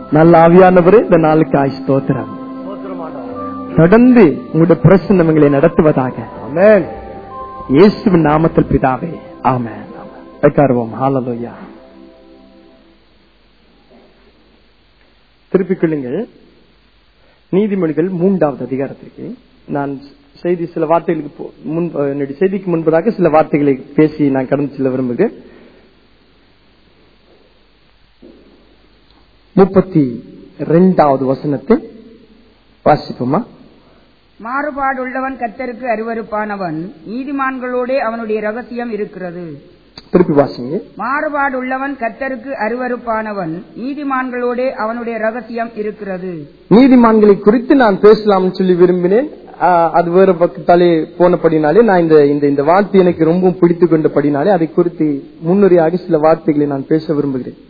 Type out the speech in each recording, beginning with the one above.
நல்ல ஆவியானவரே இந்த நாளுக்கு ஸ்தோத்திரம் தொடர்ந்து உங்களுடைய பிரசன்னம் எங்களை நடத்துவதாக ஆமென் இயேசுவின் நாமத்தில் பிதாவே ஆமென் உட்காருவோம் ஹalleluya திருப்பிக் கொள்ளுங்கள் நீதிமொழிகள் மூன்றாவது அதிகாரத்திற்கு நான் செய்தி சில வார்த்தைகளுக்கு போ- முன் என்னுடைய செய்திக்கு முன்பதாக சில வார்த்தைகளை பேசி நான் கடந்து செல்ல விரும்புகிறேன் முப்பத்தி இரண்டாவது வசனத்தை வாசிப்போமா மாறுபாடுள்ளவன் கர்த்தருக்கு அருவருப்பானவன் நீதிமான்களோடே அவனுடைய ரகசியம் இருக்கிறது திருப்பி வாசிங்க மாறுபாடுள்ளவன் கர்த்தருக்கு அருவருப்பானவன் நீதிமான்களோடே அவனுடைய ரகசியம் இருக்கிறது நீதிமான்களை குறித்து நான் பேசலாம்னு சொல்லி விரும்பினேன் ஆஹ், அது வேற பக்கத்தாலே போனபடினாலே நான் இந்த இந்த இந்த வார்த்தை எனக்கு ரொம்ப பிடித்து கொண்டபடினாலே அதை குறித்து முன்னுரையாக சில வார்த்தைகளை நான் பேச விரும்புகிறேன்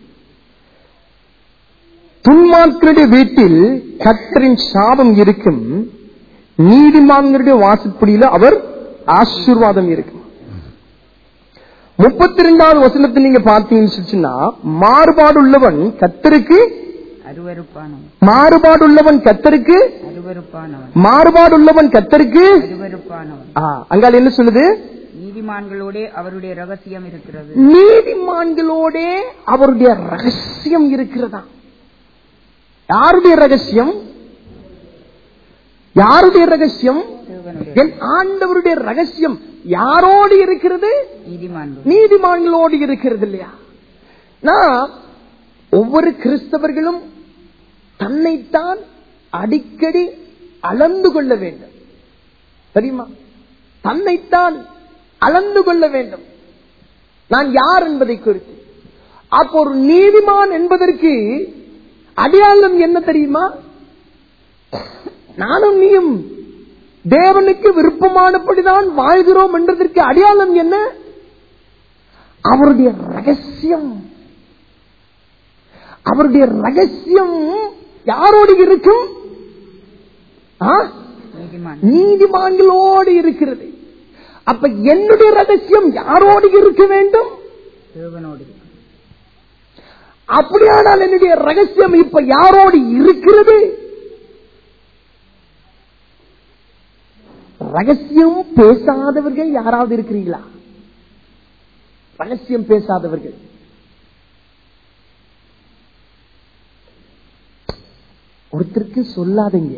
துன்மார்க்கருடைய வீட்டில் கத்தரின் சாபம் இருக்கும் நீதிமான்களுடைய வாசப்படியில அவர் ஆசீர்வாதம் இருக்கும் முப்பத்தி ரெண்டாவது வசனத்தை நீங்க பார்த்தீங்கன்னு சொல்லிச்சுன்னா மாறுபாடு உள்ளவன் கத்தருக்கு அருவருப்பானவன் மாறுபாடுள்ளவன் கத்தருக்கு அருவருப்பானவன் மாறுபாடுள்ளவன் கத்தருக்கு அருவருப்பானவன் ஆ, அங்கால என்ன சொல்லுது நீதிமான்களோடே அவருடைய ரகசியம் இருக்கிறது நீதிமான்களோட அவருடைய ரகசியம் இருக்கிறதா யாருடைய ரகசியம் யாருடைய ரகசியம் தேவனுடைய என் ஆண்டவருடைய ரகசியம் யாரோடு இருக்கிறது நீதிமான்கள் நீதிமான்களோடு இருக்கிறது இல்லையா நான் ஒவ்வொரு கிறிஸ்தவர்களும் தன்னைத்தான் அடிக்கடி அளந்து கொள்ள வேண்டும் தெரியுமா தன்னைத்தான் அளந்து கொள்ள வேண்டும் நான் யார் என்பதை குறித்து அப்போ ஒரு நீதிமான் என்பதற்கு அடையாளம் என்ன தெரியுமா நானும் நீயும் தேவனுக்கு விருப்பமானபடிதான் வாழ்கிறோம் என்றதற்கு அடையாளம் என்ன அவருடைய ரகசியம் அவருடைய ரகசியம் யாரோடு இருக்கும் ஆ? நீதிமான் நீதிமான்களோடு இருக்கிறது அப்ப என்னுடைய ரகசியம் யாரோடு இருக்க வேண்டும் தேவனோடு அப்படியானால் என்னுடைய ரகசியம் இப்ப யாரோடு இருக்கிறது ரகசியம் பேசாதவர்கள் யாராவது இருக்கிறீங்களா ரகசியம் பேசாதவர்கள் ஒருத்தருக்கு சொல்லாதீங்க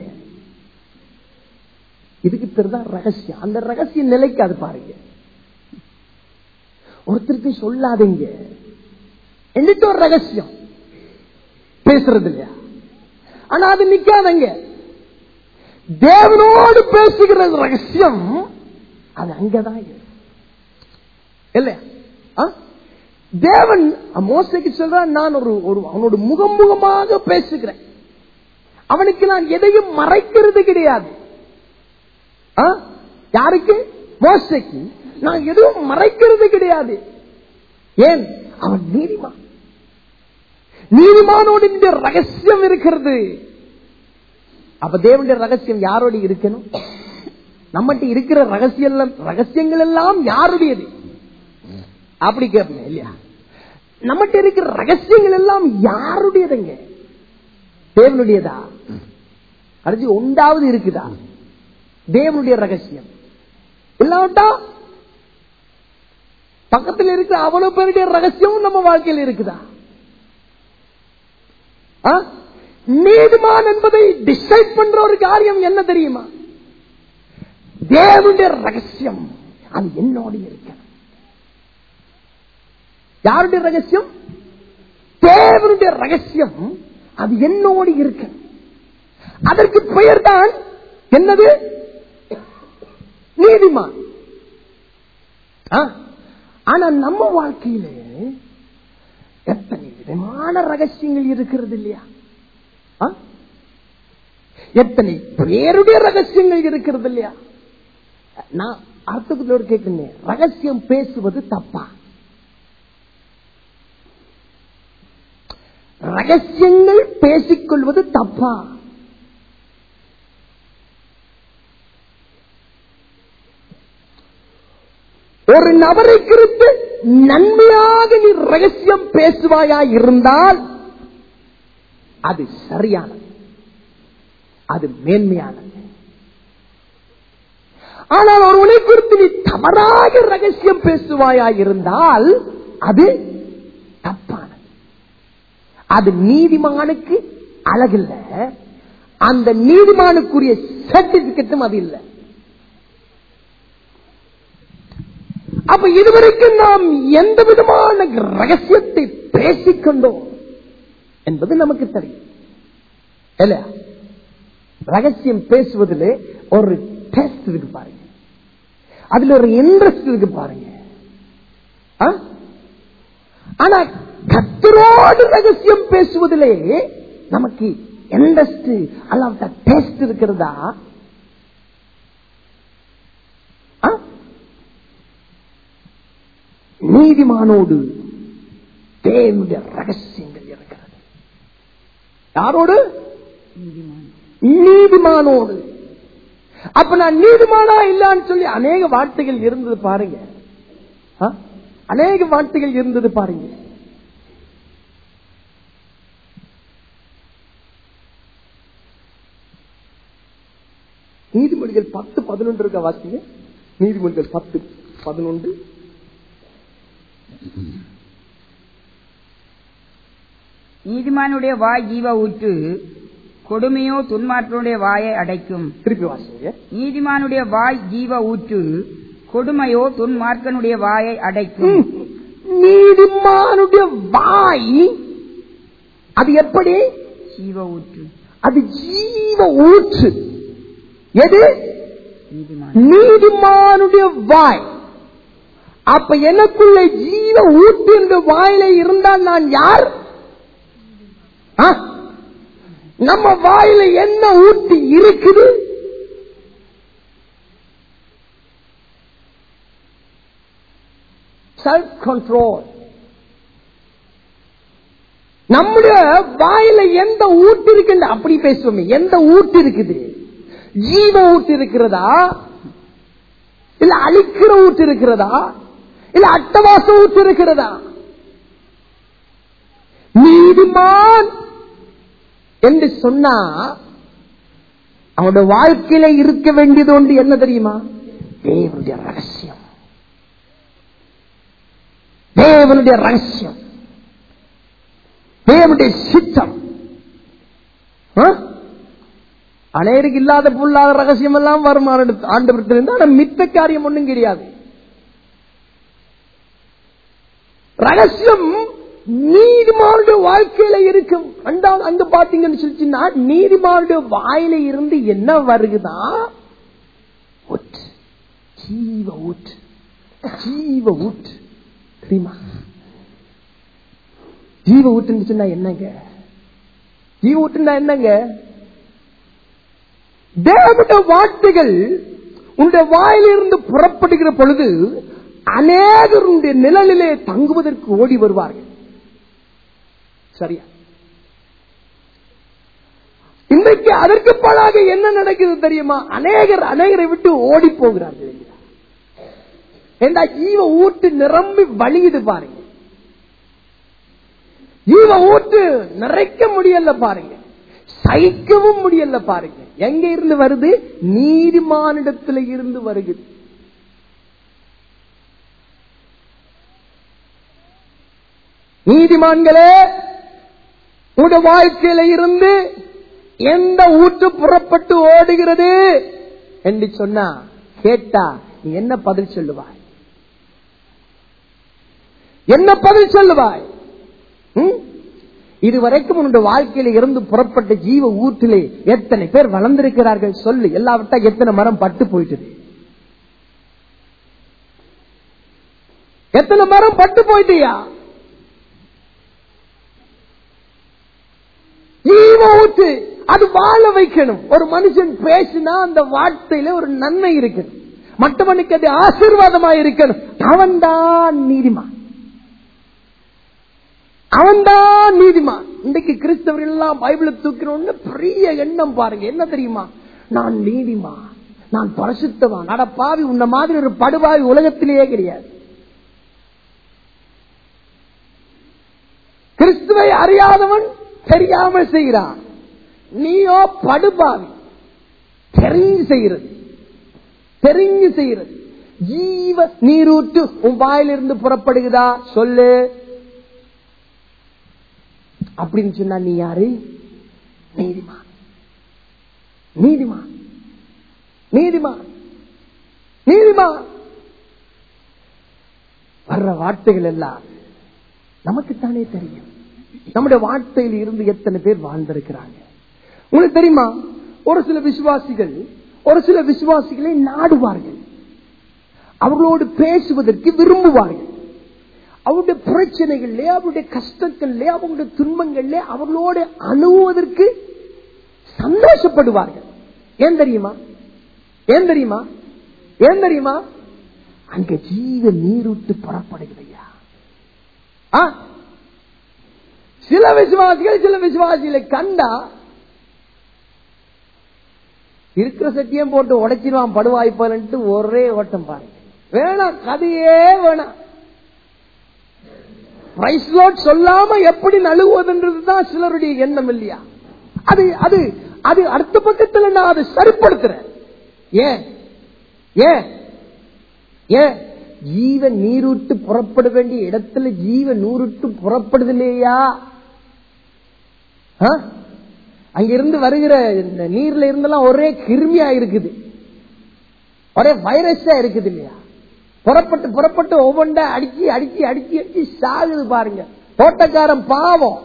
இதுக்கு பேர் தான் ரகசியம் அந்த ரகசியம் நிலைக்காது பாருங்க ஒருத்தருக்கு சொல்லாதீங்க என்னட்டு ஒரு ரகசியம் பேசுறது இல்லையா ஆனா அது நிக்காதங்க தேவனோடு பேசுகிற ரகசியம் அது அங்கதான் இருக்கு. இல்லையா ஆ? தேவன் மோசைக்கு சொல்றான் நான் ஒரு ஒரு அவனோட முகம் முகமாக பேசுகிறேன் அவனுக்கு நான் எதையும் மறைக்கிறது கிடையாது ஆ? யாருக்கு மோசைக்கு நான் எதுவும் மறைக்கிறது கிடையாது ஏன் அவன் நீதிமான் நீதிமானோடு இந்த ரகசியம் இருக்கிறது அப்ப தேவனுடைய ரகசியம் யாரோடு இருக்கணும் நம்மகிட்ட இருக்கிற ரகசியம் எல்லாம் ரகசியங்கள் எல்லாம் யாருடையது அப்படி கேட்பீங்க இல்லையா நம்மகிட்ட இருக்கிற ரகசியங்கள் எல்லாம் யாருடையதுங்க தேவனுடையதா கடைசி ஒன்றாவது இருக்குதா தேவனுடைய ரகசியம் இல்லாவிட்டா பக்கத்தில் இருக்கிற அவ்வளவு பேருடைய ரகசியமும் நம்ம வாழ்க்கையில் இருக்குதா ஆ? நீதிமான் என்பதை டிசைட் பண்ற ஒரு காரியம் என்ன தெரியுமா தேவனுடைய ரகசியம் அது என்னோடு இருக்கணும் யாருடைய ரகசியம் தேவனுடைய ரகசியம் அது என்னோடு இருக்கணும் அதற்கு பெயர் தான் என்னது நீதிமான் ஆ? ஆனா நம்ம வாழ்க்கையில எத்தனை விதமான ரகசியங்கள் இருக்கிறது இல்லையா ஆ? எத்தனை பேருடைய ரகசியங்கள் இருக்கிறது இல்லையா நான் அர்த்தத்தோடு கேட்கிறேன் ரகசியம் பேசுவது தப்பா ரகசியங்கள் பேசிக்கொள்வது தப்பா ஒரு நபரை குறித்து நன்மையாக நீ ரகசியம் பேசுவாயா இருந்தால் அது சரியானது அது மேன்மையானது ஆனால் ஒருவனை குறித்து நீ தவறாக ரகசியம் பேசுவாயா இருந்தால் அது தப்பானது அது நீதிமானுக்கு அழகில்ல அந்த நீதிமானுக்குரிய சர்டிபிகேட்டும் அது இல்லை அப்ப இதுவரைக்கும் நாம் எந்த விதமான ரகசியத்தை பேசிக்கொண்டோம் என்பது நமக்கு தெரியும் இல்லையா ரகசியம் பேசுவதில் ஒரு டெஸ்ட் இருக்கு பாருங்க அதுல ஒரு இன்ட்ரெஸ்ட் இருக்கு பாருங்க ஆ? ஆனா கத்தரோடு ரகசியம் பேசுவதிலே நமக்கு இன்ட்ரெஸ்ட் அல்லாவிட்ட டேஸ்ட் இருக்கிறதா ஆ? நீதிமானோடு தேவனுடைய ரகசியங்கள் இருக்கிறது யாரோடு நீதிமான் நீதிமானோடு அப்ப நான் நீதிமானா இல்லான்னு சொல்லி அநேக வார்த்தைகள் இருந்தது பாருங்க ஆ? அநேக வார்த்தைகள் இருந்தது பாருங்க நீதிமொழிகள் பத்து பதினொன்று இருக்க வாசிங்க நீதிமொழிகள் பத்து பதினொன்று நீதிமானுடைய வாய் ஜீவ ஊற்று கொடுமையோ துன்மார்க்கனுடைய வாயை அடைக்கும் திருப்பி வாசிங்க நீதிமானுடைய வாய் ஜீவ ஊற்று கொடுமையோ துன்மார்க்கனுடைய வாயை அடைக்கும் ம். நீதிமானுடைய வாய் அது எப்படி ஜீவ ஊற்று அது ஜீவ ஊற்று எது நீதிமான் நீதிமானுடைய வாய் அப்ப எனக்குள்ள ஜீவ ஊற்று என்ற வாயில இருந்தால் நான் யார் ஆ? நம்ம வாயில என்ன ஊட்டு இருக்குது செல்ஃப் கண்ட்ரோல் நம்முடைய வாயில எந்த ஊட்டு இருக்குன்னு அப்படி பேசுவோமே எந்த ஊட்டு இருக்குது ஜீவ ஊட்டு இருக்கிறதா இல்ல அழிக்கிற ஊட்டு இருக்கிறதா இல்ல அட்டவாச ஊட்டு இருக்கிறதா நீதிமான் என்று சொன்னா அவனுடைய வாழ்க்கையில இருக்க வேண்டியது ஒன்று என்ன தெரியுமா தேவனுடைய ரகசியம் தேவனுடைய ரகசியம் தேவனுடைய சித்தம் ஆ? அநேருக்கு இல்லாத புல்லாத ரகசியம் எல்லாம் வருமான ஆண்டு ஆனா மித்த காரியம் ஒண்ணும் கிடையாது ரகசியம் நீதிமானுடைய வாழ்க்கையில இருக்கும் ரெண்டாவது அங்க பாத்தீங்கன்னு சொல்லிச்சுன்னா நீதிமானுடைய வாயில இருந்து என்ன வருகுதா ஊற்று ஜீவ ஊற்று ஜீவ ஊற்று தெரியுமா ஜீவ ஊற்றுன்னு சொன்னா என்னங்க ஜீவ ஊற்றுன்னா என்னங்க தேவனுடைய வார்த்தைகள் உன்னுடைய வாயிலிருந்து புறப்படுகிற பொழுது அநேகருடைய நிழலிலே தங்குவதற்கு ஓடி வருவார்கள் சரியா இன்றைக்கு அதற்கு பலாக என்ன நடக்குது தெரியுமா அநேகர் அநேகரை விட்டு ஓடி போகிறார்கள் ஏண்டா ஜீவ ஊட்டு நிரம்பி வழியுது பாருங்க ஜீவ ஊட்டு நிறைக்க முடியல பாருங்க சகிக்கவும் முடியல பாருங்க எங்க இருந்து வருது நீதிமானிடத்துல இருந்து வருகிறது நீதிமான்களே உடைய வாழ்க்கையில இருந்து எந்த ஊற்று புறப்பட்டு ஓடுகிறது என்று சொன்னா கேட்டா நீ என்ன பதில் சொல்லுவாய் என்ன பதில் சொல்லுவாய் ம்? இதுவரைக்கும் உன்னுடைய வாழ்க்கையில இருந்து புறப்பட்ட ஜீவ ஊற்றிலே எத்தனை பேர் வளர்ந்திருக்கிறார்கள் சொல்லு எல்லாவற்றா எத்தனை மரம் பட்டு போயிட்டது எத்தனை மரம் பட்டு போயிட்டியா ஜீவ ஊற்று அது வாழ வைக்கணும் ஒரு மனுஷன் பேசினா அந்த வார்த்தையில ஒரு நன்மை இருக்கணும் மற்றவனுக்கு அது ஆசீர்வாதமா இருக்கணும் அவன்தான் நீதிமான் அவன்தான் நீதிமான் இன்றைக்கு கிறிஸ்தவர்கள் எல்லாம் பைபிளை தூக்கணும்னு பெரிய எண்ணம் பாருங்க என்ன தெரியுமா நான் நீதிமான் நான் பரிசுத்தவான் அட பாவி உன்ன மாதிரி ஒரு படுபாவி உலகத்திலேயே கிடையாது கிறிஸ்துவை அறியாதவன் தெரியாம செய்கிறான் நீயோ படுபாவி தெரிஞ்சு செய்கிறது தெரிஞ்சு செய்கிறது ஜீவ நீரூற்று உன் வாயிலிருந்து புறப்படுகுதா சொல்லு அப்படின்னு சொன்னா நீ யாரு நீதிமான் நீதிமான் நீதிமான் நீதிமான் வர்ற வார்த்தைகள் எல்லாம் நமக்குத்தானே தெரியும் நம்முடைய வார்த்தையில் இருந்து எத்தனை பேர் வாழ்ந்திருக்கிறாங்க உங்களுக்கு தெரியுமா ஒரு சில விசுவாசிகள் ஒரு சில விசுவாசிகளை நாடுவார்கள் அவர்களோடு பேசுவதற்கு விரும்புவார்கள் அவருடைய பிரச்சனைகளிலே அவருடைய கஷ்டங்களிலே அவருடைய துன்பங்களிலே அவர்களோடு அணுகுவதற்கு சந்தோஷப்படுவார்கள் ஏன் தெரியுமா ஏன் தெரியுமா ஏன் தெரியுமா அங்க ஜீவ நீரூட்டு புறப்படுகிறையா ஆ? சில விசுவாசிகள் சில விசுவாசிகளை கண்டா இருக்கிற சட்டியம் போட்டு உடைச்சிருவான் படுவாய்ப்பான்ட்டு ஒரே ஓட்டம் பாருங்க வேணாம் கதையே வேணாம் பிரைஸ் லோட் சொல்லாம எப்படி நழுவுவதுன்றதுதான் சிலருடைய எண்ணம் இல்லையா அது அது அது அடுத்த பக்கத்துல நான் அதை சரிப்படுத்துறேன் ஏன் ஏன் ஏன் ஜீவ நீரூட்டு புறப்பட வேண்டிய இடத்துல ஜீவ நூறுட்டு புறப்படுது இல்லையா ஆ? அங்கிருந்து வருகிற இந்த நீர்ல இருந்தெல்லாம் ஒரே கிருமியா இருக்குது ஒரே வைரஸா இருக்குது இல்லையா புறப்பட்டு புறப்பட்டு ஒவ்வொன்றா அடிச்சு அடிச்சு அடிச்சு அடிச்சு சாகுது பாருங்க தோட்டக்காரன் பாவம்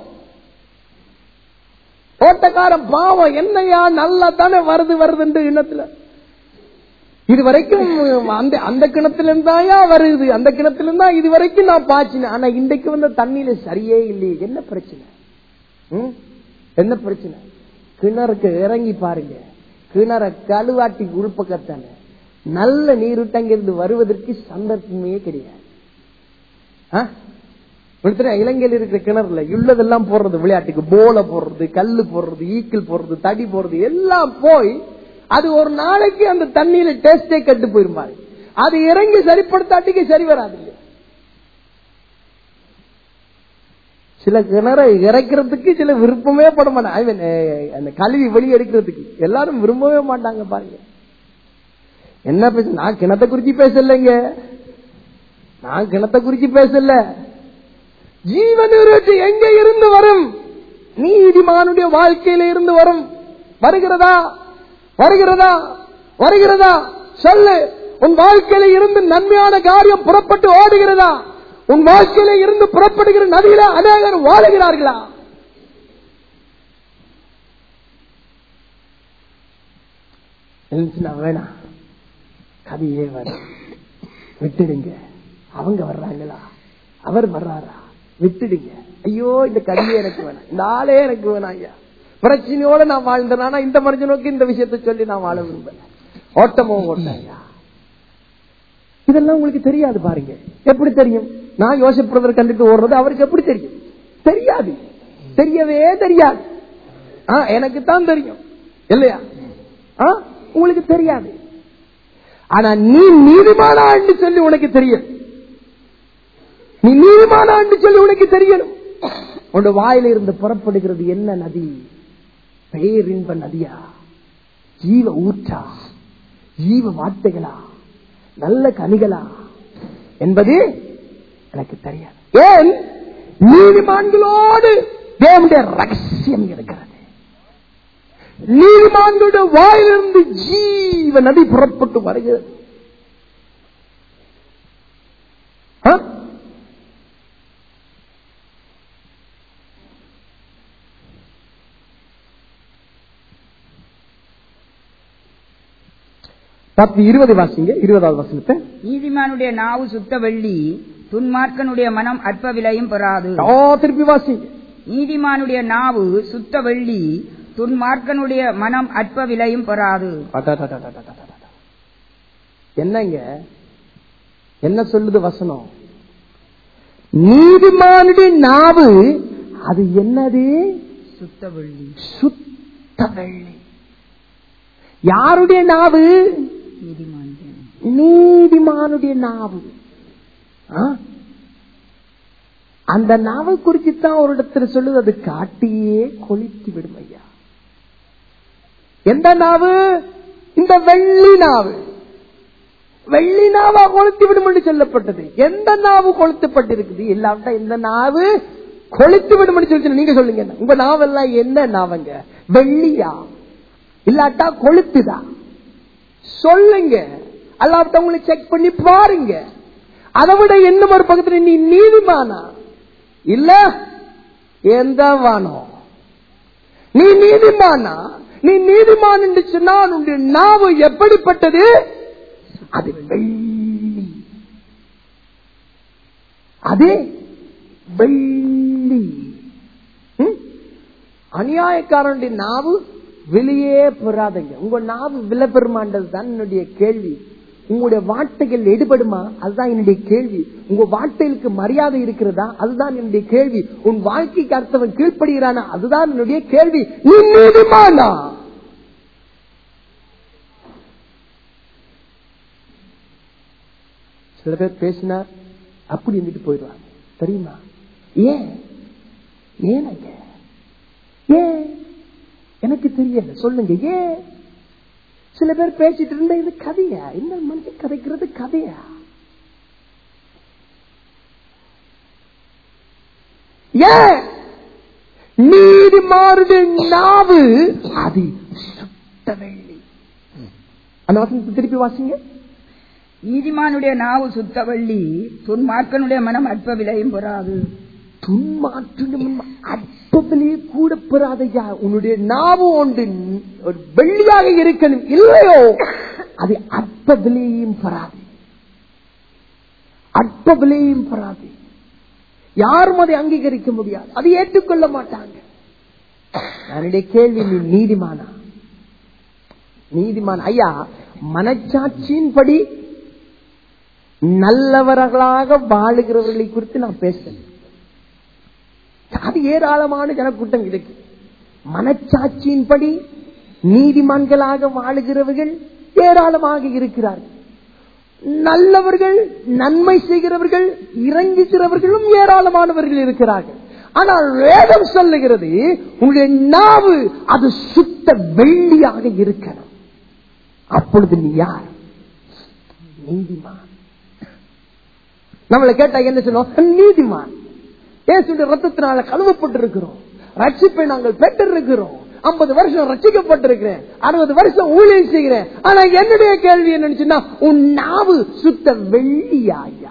தோட்டக்காரன் பாவம் என்னையா நல்லா தானே வருது வருதுன்ற எண்ணத்துல இது வரைக்கும் அந்த அந்த கிணத்துல இருந்தாயா வருது அந்த கிணத்துல இருந்தா இது வரைக்கும் நான் பாய்ச்சினேன் ஆனா இன்றைக்கு வந்த தண்ணியில சரியே இல்லையே என்ன பிரச்சனை ம்? என்ன பிரச்சனை கிணறுக்கு இறங்கி பாருங்க கிணற கழுவாட்டி உள்பக்கத்தான நல்ல நீருட்டங்கிருந்து வருவதற்கு சந்தர்ப்பமே கிடையாது ஆ? ஒருத்தர் இலங்கையில் இருக்கிற கிணறுல உள்ளதெல்லாம் போடுறது விளையாட்டுக்கு போல போடுறது கல்லு போடுறது ஈக்கிள் போடுறது தடி போடுறது எல்லாம் போய் அது ஒரு நாளைக்கு அந்த தண்ணியில டேஸ்டே கட்டு போயிருப்பாரு அது இறங்கி சரிப்படுத்தாட்டிக்கு சரி வராது இல்லையா? சில கிணற இறக்கிறதுக்கு சில விருப்பமே பட மாட்டாங்க I mean, eh, அந்த கழுவி வெளியே எடுக்கிறதுக்கு எல்லாரும் விரும்பவே மாட்டாங்க பாருங்க என்ன பேச நான் கிணத்தை குறிச்சு பேசலைங்க நான் கிணத்தை குறிச்சு பேசல ஜீவனூரத்து எங்க இருந்து வரும் நீதிமானுடைய வாழ்க்கையில இருந்து வரும் வருகிறதா வருகிறதா வருகிறதா சொல்லு உன் வாழ்க்கையில இருந்து நன்மையான காரியம் புறப்பட்டு ஓடுகிறதா உன் வாழ்க்கையில இருந்து புறப்படுகிற நதியில அநேகர் வாழுகிறார்களா இருந்துச்சுன்னா வேணாம் கதையே வேணாம் விட்டுடுங்க அவங்க வர்றாங்களா அவர் வர்றாரா விட்டுடுங்க ஐயோ இந்த கதையே எனக்கு வேணாம் இந்த ஆளே எனக்கு வேணாம் ஐயா பிரச்சனையோட நான் வாழ்ந்தேன் ஆனா இந்த மனுஷனுக்கு இந்த விஷயத்தை சொல்லி நான் வாழ விரும்பல ஓட்டமும் ஓட்டேன் ஐயா இதெல்லாம் உங்களுக்கு தெரியாது பாருங்க எப்படி தெரியும் நான் யோசிப்படுறத கண்டுட்டு ஓடுறது அவருக்கு எப்படி தெரியும் தெரியாது தெரியவே தெரியாது ஆ, எனக்கு தான் தெரியும் இல்லையா ஆ, உங்களுக்கு தெரியாது ஆனா நீ நீதிமானான்னு சொல்லி உனக்கு தெரியும் நீ நீதிமானான்னு சொல்லி உனக்கு தெரியணும் உன் வாயில இருந்து புறப்படுகிறது என்ன நதி பேரின்ப நதியா ஜீவ ஊற்றா ஜீவ வார்த்தைகளா நல்ல கனிகளா என்பது எனக்கு தெரியாது ஏன் நீதிமான்களோடு தேவனுடைய ரகசியம் இருக்கிறது நீதிமான்களுடைய வாயிலிருந்து ஜீவ நதி புறப்பட்டு வருகிறது ஆ? பத்து இருபது வாசிங்க இருபதாவது வசனத்தை நீதிமானுடைய நாவு சுத்த வெள்ளி துன்மார்க்கனுடைய மனம் அற்ப விலையும் பெறாது ஆ, திருப்பி வாசிங்க நீதிமானுடைய நாவு சுத்த வெள்ளி துன்மார்க்கனுடைய மனம் அற்ப விலையும் பெறாது அடடடடடடடடட. என்னங்க என்ன சொல்லுது வசனம் நீதிமானுடைய நாவு அது என்னது சுத்த வெள்ளி சுத்த வெள்ளி யாருடைய நாவு நீதிமானுடைய நாவு. நீதிமானுடைய நாவு ஆ? அந்த நாவை குறித்து தான் ஒரு இடத்துல சொல்லுது அது காட்டியே கொளித்து விடும் ஐயா எந்த நாவு இந்த வெள்ளி நாவு வெள்ளி நாவா கொளுத்து விடும் என்று சொல்லப்பட்டது எந்த நாவு கொளுத்தப்பட்டிருக்குது இல்லாவிட்டா இந்த நாவு கொளுத்து விடும் என்று சொல்லி நீங்க சொல்லுங்க என்ன? உங்க நாவெல்லாம் என்ன நாவங்க வெள்ளியா இல்லாட்டா கொளுத்துதா சொல்லுங்க அல்லாவிட்ட உங்களை செக் பண்ணி பாருங்க அதை விட என்ன ஒரு பக்கத்துல நீ நீதிமானா இல்ல எந்த வானம் நீ நீதிமானா நீ நீதிமான் என்று சொன்னால் உன்னுடைய நாவு எப்படிப்பட்டது அது வெள்ளி அது வெள்ளி ம்? அநியாயக்காரனுடைய நாவு வெளியே பெறாதங்க உங்க நாவு விலை பெறுமான்றது தான் என்னுடைய கேள்வி உங்களுடைய வார்த்தைகள் எடுபடுமா அதுதான் என்னுடைய கேள்வி உங்க வார்த்தைகளுக்கு மரியாதை இருக்கிறதா அதுதான் என்னுடைய கேள்வி உன் வாழ்க்கைக்கு அர்த்தவன் கீழ்ப்படுகிறானா அதுதான் என்னுடைய கேள்வி நீ நீதிமானா சில பேர் பேசினா அப்படி இருந்துட்டு போயிடுவாங்க தெரியுமா ஏன் ஏனங்க ஏன் எனக்கு தெரியல சொல்லுங்க ஏன் சில பேர் பேசிட்டு இருந்தா இது கதையா இந்த மனுஷன் கதைக்கிறது கதையா ஏன் நீதி மாறுது நாவு அது சுத்த வெள்ளி அந்த வசனத்தை திருப்பி வாசிங்க நீதிமானுடைய நாவு சுத்தவள்ளி துன்மார்க்கனுடைய மனம் அற்ப விலையும் பெறாது துன்மாற்றும் அற்பத்திலேயே கூட பெறாதையா உன்னுடைய நாவு ஒன்று ஒரு வெள்ளியாக இருக்கணும் இல்லையோ அது அற்ப விலையையும் பெறாது அற்ப விலையையும் பெறாது யாரும் அதை அங்கீகரிக்க முடியாது அதை ஏற்றுக்கொள்ள மாட்டாங்க என்னுடைய கேள்வி நீ நீதிமானா நீதிமான் ஐயா மனச்சாட்சியின்படி நல்லவர்களாக வாழுகிறவர்களை குறித்து நான் பேசுறேன் அது ஏராளமான ஜனக்கூட்டம் இருக்கு மனச்சாட்சியின்படி நீதிமான்களாக வாழுகிறவர்கள் ஏராளமாக இருக்கிறார்கள் நல்லவர்கள் நன்மை செய்கிறவர்கள் இறங்குகிறவர்களும் ஏராளமானவர்கள் இருக்கிறார்கள் ஆனால் வேதம் சொல்லுகிறது உங்களுடைய நாவு அது சுத்த வெள்ளியாக இருக்கணும் அப்பொழுது நீ யார் நீதிமான் நம்மளை கேட்டா என்ன சொல்லுவோம் நீதிமான் ஏசுடைய ரத்தத்தினால கழுவப்பட்டிருக்கிறோம் ரட்சிப்பை நாங்கள் பெற்றிருக்கிறோம் ஐம்பது வருஷம் ரட்சிக்கப்பட்டிருக்கிறேன் அறுபது வருஷம் ஊழியம் செய்கிறேன் ஆனா என்னுடைய கேள்வி என்னன்னு சொன்னா உன் நாவு சுத்த வெள்ளியாயா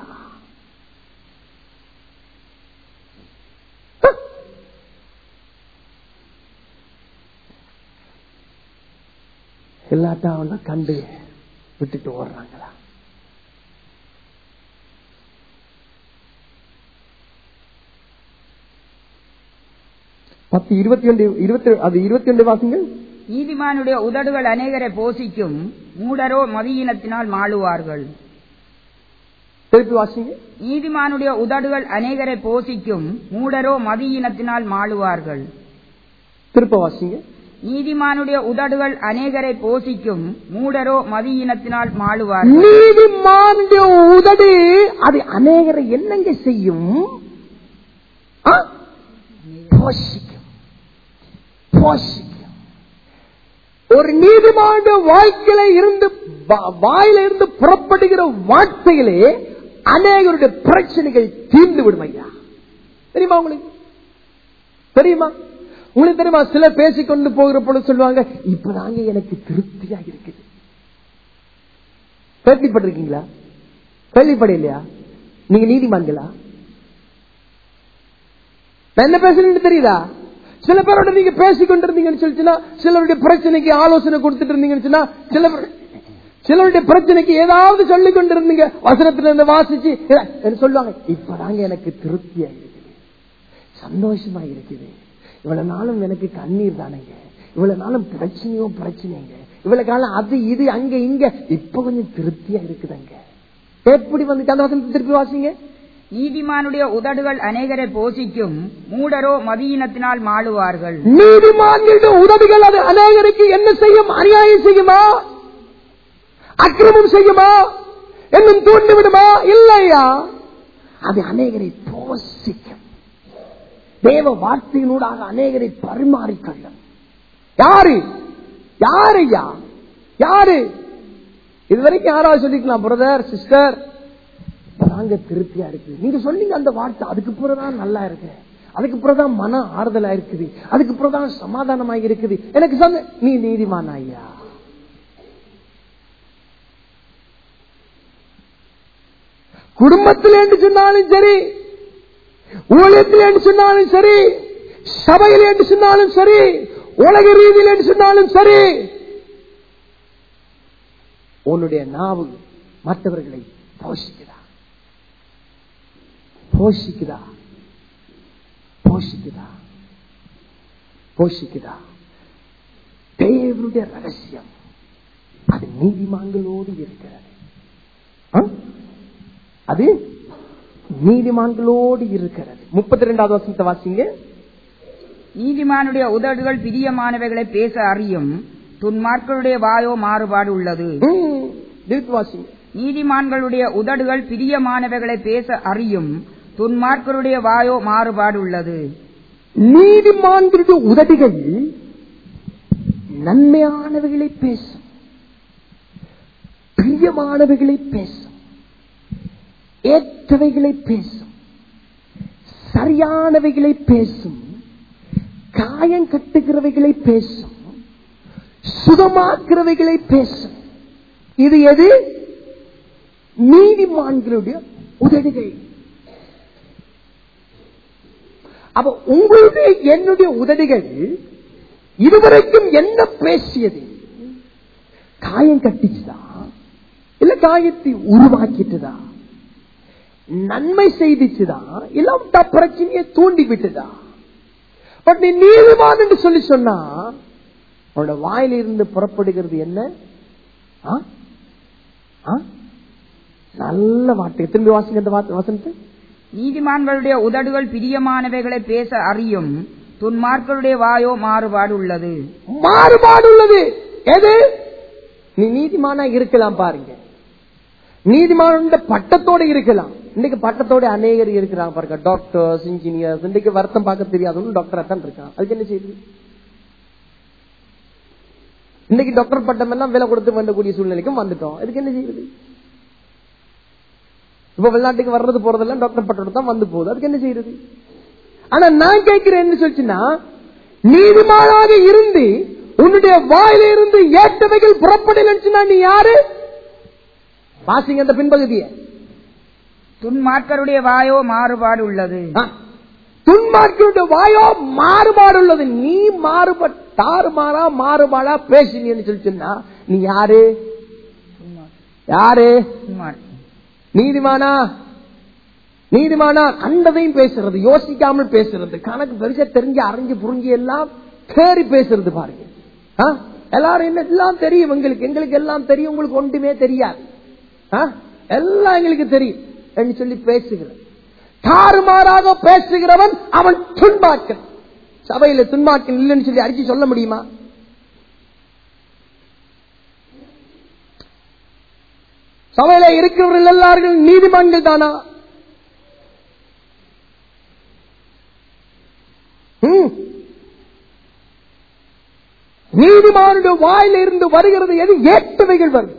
எல்லாட்டா அவனை கண்டு விட்டுட்டு ஓடுறாங்களா பத்து இருபத்தி ஒன்று இருபத்தி அது இருபத்தி ஒன்று வாசிங்கள் நீதிமானுடைய உதடுகள் அநேகரை போஷிக்கும் மூடரோ மதியினத்தினால் மாளுவார்கள் திருப்பி வாசிங்க நீதிமானுடைய உதடுகள் அநேகரை போஷிக்கும் மூடரோ மதியினத்தினால் மாளுவார்கள் திருப்ப வாசிங்க நீதிமானுடைய உதடுகள் அநேகரை போஷிக்கும் மூடரோ மதியினத்தினால் மாளுவார்கள் நீதிமானுடைய உதடு அது அநேகரை என்னங்க செய்யும் ஆ? போஷிக்கும் போஷிக்கும் ஒரு நீதிமானுடைய வாழ்க்கையில இருந்து வா- வாயில இருந்து புறப்படுகிற வார்த்தையிலே அநேகருடைய பிரச்சனைகள் தீர்ந்து விடும் ஐயா தெரியுமா உங்களுக்கு தெரியுமா உங்களுக்கு தெரியுமா சிலர் பேசிக்கொண்டு போகிற பொழுது சொல்லுவாங்க இப்பதாங்க எனக்கு திருப்தியா இருக்குது கேள்விப்பட்டிருக்கீங்களா கேள்விப்படையிலையா நீங்க நீதிமான்களா நான் என்ன பேசுறேன்னு தெரியுதா சில பேரோட நீங்க பேசிக் கொண்டிருந்தீங்கன்னு சொல்லிச்சுன்னா சிலருடைய பிரச்சனைக்கு ஆலோசனை கொடுத்துட்டு இருந்தீங்கன்னு சொன்னா சில பேர் சிலருடைய பிரச்சனைக்கு ஏதாவது சொல்லிக் கொண்டிருந்தீங்க வசனத்துல இருந்து வாசிச்சு இல்ல, என்ன சொல்லுவாங்க இப்பதாங்க எனக்கு திருப்தியா இருக்குது சந்தோஷமா இருக்குது இவ்வளவு நாளும் எனக்கு கண்ணீர் தானேங்க இவ்வளவு நாளும் பிரச்சனையோ பிரச்சனைங்க இவ்வளவு காலம் அது இது அங்க இங்க இப்ப கொஞ்சம் திருப்தியா இருக்குதுங்க எப்படி வந்து அந்த வசனத்தை திருப்பி வாசிங்க நீதிமானுடைய உதடுகள் அநேகரை போஷிக்கும் மூடரோ மதியினத்தினால் மாளுவார்கள் நீதிமான்களுடைய உதவிகள் அது அநேகருக்கு என்ன செய்யும் அநியாயம் செய்யுமா அக்கிரமம் செய்யுமா என்னும் தூண்டி விடுமா இல்லையா அது அநேகரை போஷிக்கும் தேவ வார்த்தையினூடாக அநேகரை பரிமாறிக்கொள்ளும் யாரு யாரையா யாரு இதுவரைக்கும் யாராவது சொல்லிக்கலாம் பிரதர் சிஸ்டர் நாங்க திருப்தியா இருக்குது நீங்க சொன்னீங்க அந்த வார்த்தை அதுக்கு பிறகுதான் நல்லா இருக்கு அதுக்கு பிறகுதான் மன ஆறுதலா இருக்குது அதுக்கு பிறகுதான் சமாதானமா இருக்குது எனக்கு சொன்ன நீ நீதிமான ஐயா குடும்பத்தில் என்று சொன்னாலும் சரி ஊழியத்தில் என்று சொன்னாலும் சரி சபையில் என்று சொன்னாலும் சரி உலக ரீதியில் என்று சொன்னாலும் சரி உன்னுடைய நாவு மற்றவர்களை போஷிக்குதா போஷிக்குதா போஷிக்குதா போஷிக்குதா தேவனுடைய ரகசியம் அது நீதிமான்களோடு இருக்கிறது ஆ? அது நீதிமான்களோடு இருக்கிறது முப்பத்தி ரெண்டாவது வசனத்தை வாசிங்க நீதிமானுடைய உதடுகள் பிரியமானவைகளை பேச அறியும் துன்மார்களுடைய வாயோ மாறுபாடு உள்ளது ம், திருப்பி வாசிங்க நீதிமான்களுடைய உதடுகள் பிரியமானவைகளை பேச அறியும் துன்மார்களுடைய வாயோ மாறுபாடு உள்ளது நீதிமான்களுடைய உதடுகள் நன்மையானவைகளை பேசும் பிரியமானவைகளை பேசும் ஏற்றவைகளை பேசும் சரியானவைகளை பேசும் காயம் கட்டுகிறவைகளை பேசும் சுகமாக்குறவைகளை பேசும் இது எது நீதிமான்களுடைய உதடுகள் அப்ப உங்களுடைய என்னுடைய உதடுகள் இதுவரைக்கும் என்ன பேசியது காயம் கட்டிச்சுதா இல்ல காயத்தை உருவாக்கிட்டுதா நன்மை செய்திச்சுதா இல்ல விட்டா பிரச்சனையை தூண்டி விட்டுதா பட் நீ நீதிமான் என்று சொல்லி சொன்னா உன்னோட வாயிலிருந்து புறப்படுகிறது என்ன ஆ? ஆ? நல்ல வார்த்தை திரும்பி வாசிங்க அந்த வார்த்தை வசனத்தை நீதிமான்களுடைய உதடுகள் பிரியமானவைகளை பேச அறியும் துன்மார்களுடைய வாயோ மாறுபாடு உள்ளது மாறுபாடு உள்ளது எது நீ நீதிமானா இருக்கலாம் பாருங்க நீதிமான பட்டத்தோட இருக்கலாம் இன்னைக்கு பட்டத்தோட அநேகர் இருக்கிறாங்க பாருங்க டாக்டர்ஸ் இன்ஜினியர்ஸ் இன்னைக்கு வருத்தம் பார்க்க தெரியாதவங்க டாக்டரா தான் இருக்கான் அதுக்கு என்ன செய்யுது இன்னைக்கு டாக்டர் பட்டம் எல்லாம் விலை கொடுத்து வந்தக்கூடிய சூழ்நிலைக்கும் வந்துட்டோம் அதுக்கு என்ன செய்யுது இப்ப வெளிநாட்டுக்கு வர்றது போறதெல்லாம் டாக்டர் பட்டம் தான் வந்து போகுது அதுக்கு என்ன செய்யறது ஆனா நான் கேட்கிறேன் என்ன சொல்லிச்சுன்னா நீதிமானாக இருந்து உன்னுடைய வாயில இருந்து ஏற்றவைகள் புறப்படலன்னு நீ யாரு வாசிங்க அந்த பின்பகுதியை துன்மார்களுடைய வாயோ மாறுபாடு உள்ளது துன்மார்களுடைய வாயோ மாறுபாடு உள்ளது நீ மாறுபட் தாறுமாறா மாறுபாடா பேசினீன்னு சொல்லி சொன்னா நீ யாரு யாரு துன்மார்- நீதிமானா நீதிமானா கண்டதையும் பேசுறது யோசிக்காமல் பேசுறது கணக்கு பெருசா தெரிஞ்சு அறிஞ்சு புரிஞ்சு எல்லாம் தேறி பேசுறது பாருங்க ஆ? எல்லாரும் என்ன எல்லாம் தெரியும் எங்களுக்கு எங்களுக்கு எல்லாம் தெரியும் உங்களுக்கு ஒன்றுமே தெரியாது ஆ? எல்லாம் எங்களுக்கு தெரியும் என்று சொல்லி பேசுகிறேன் தாறுமாறாக பேசுகிறவன் அவன் துன்பாக்கன் சபையில துன்பாக்கன் இல்லைன்னு சொல்லி அடிச்சு சொல்ல முடியுமா சபையில இருக்கிறவர்கள் எல்லாரும் நீதிமான்கள் தானா ம். நீதிமானுடைய வாயில இருந்து வருகிறது எது ஏற்றவைகள் வரும்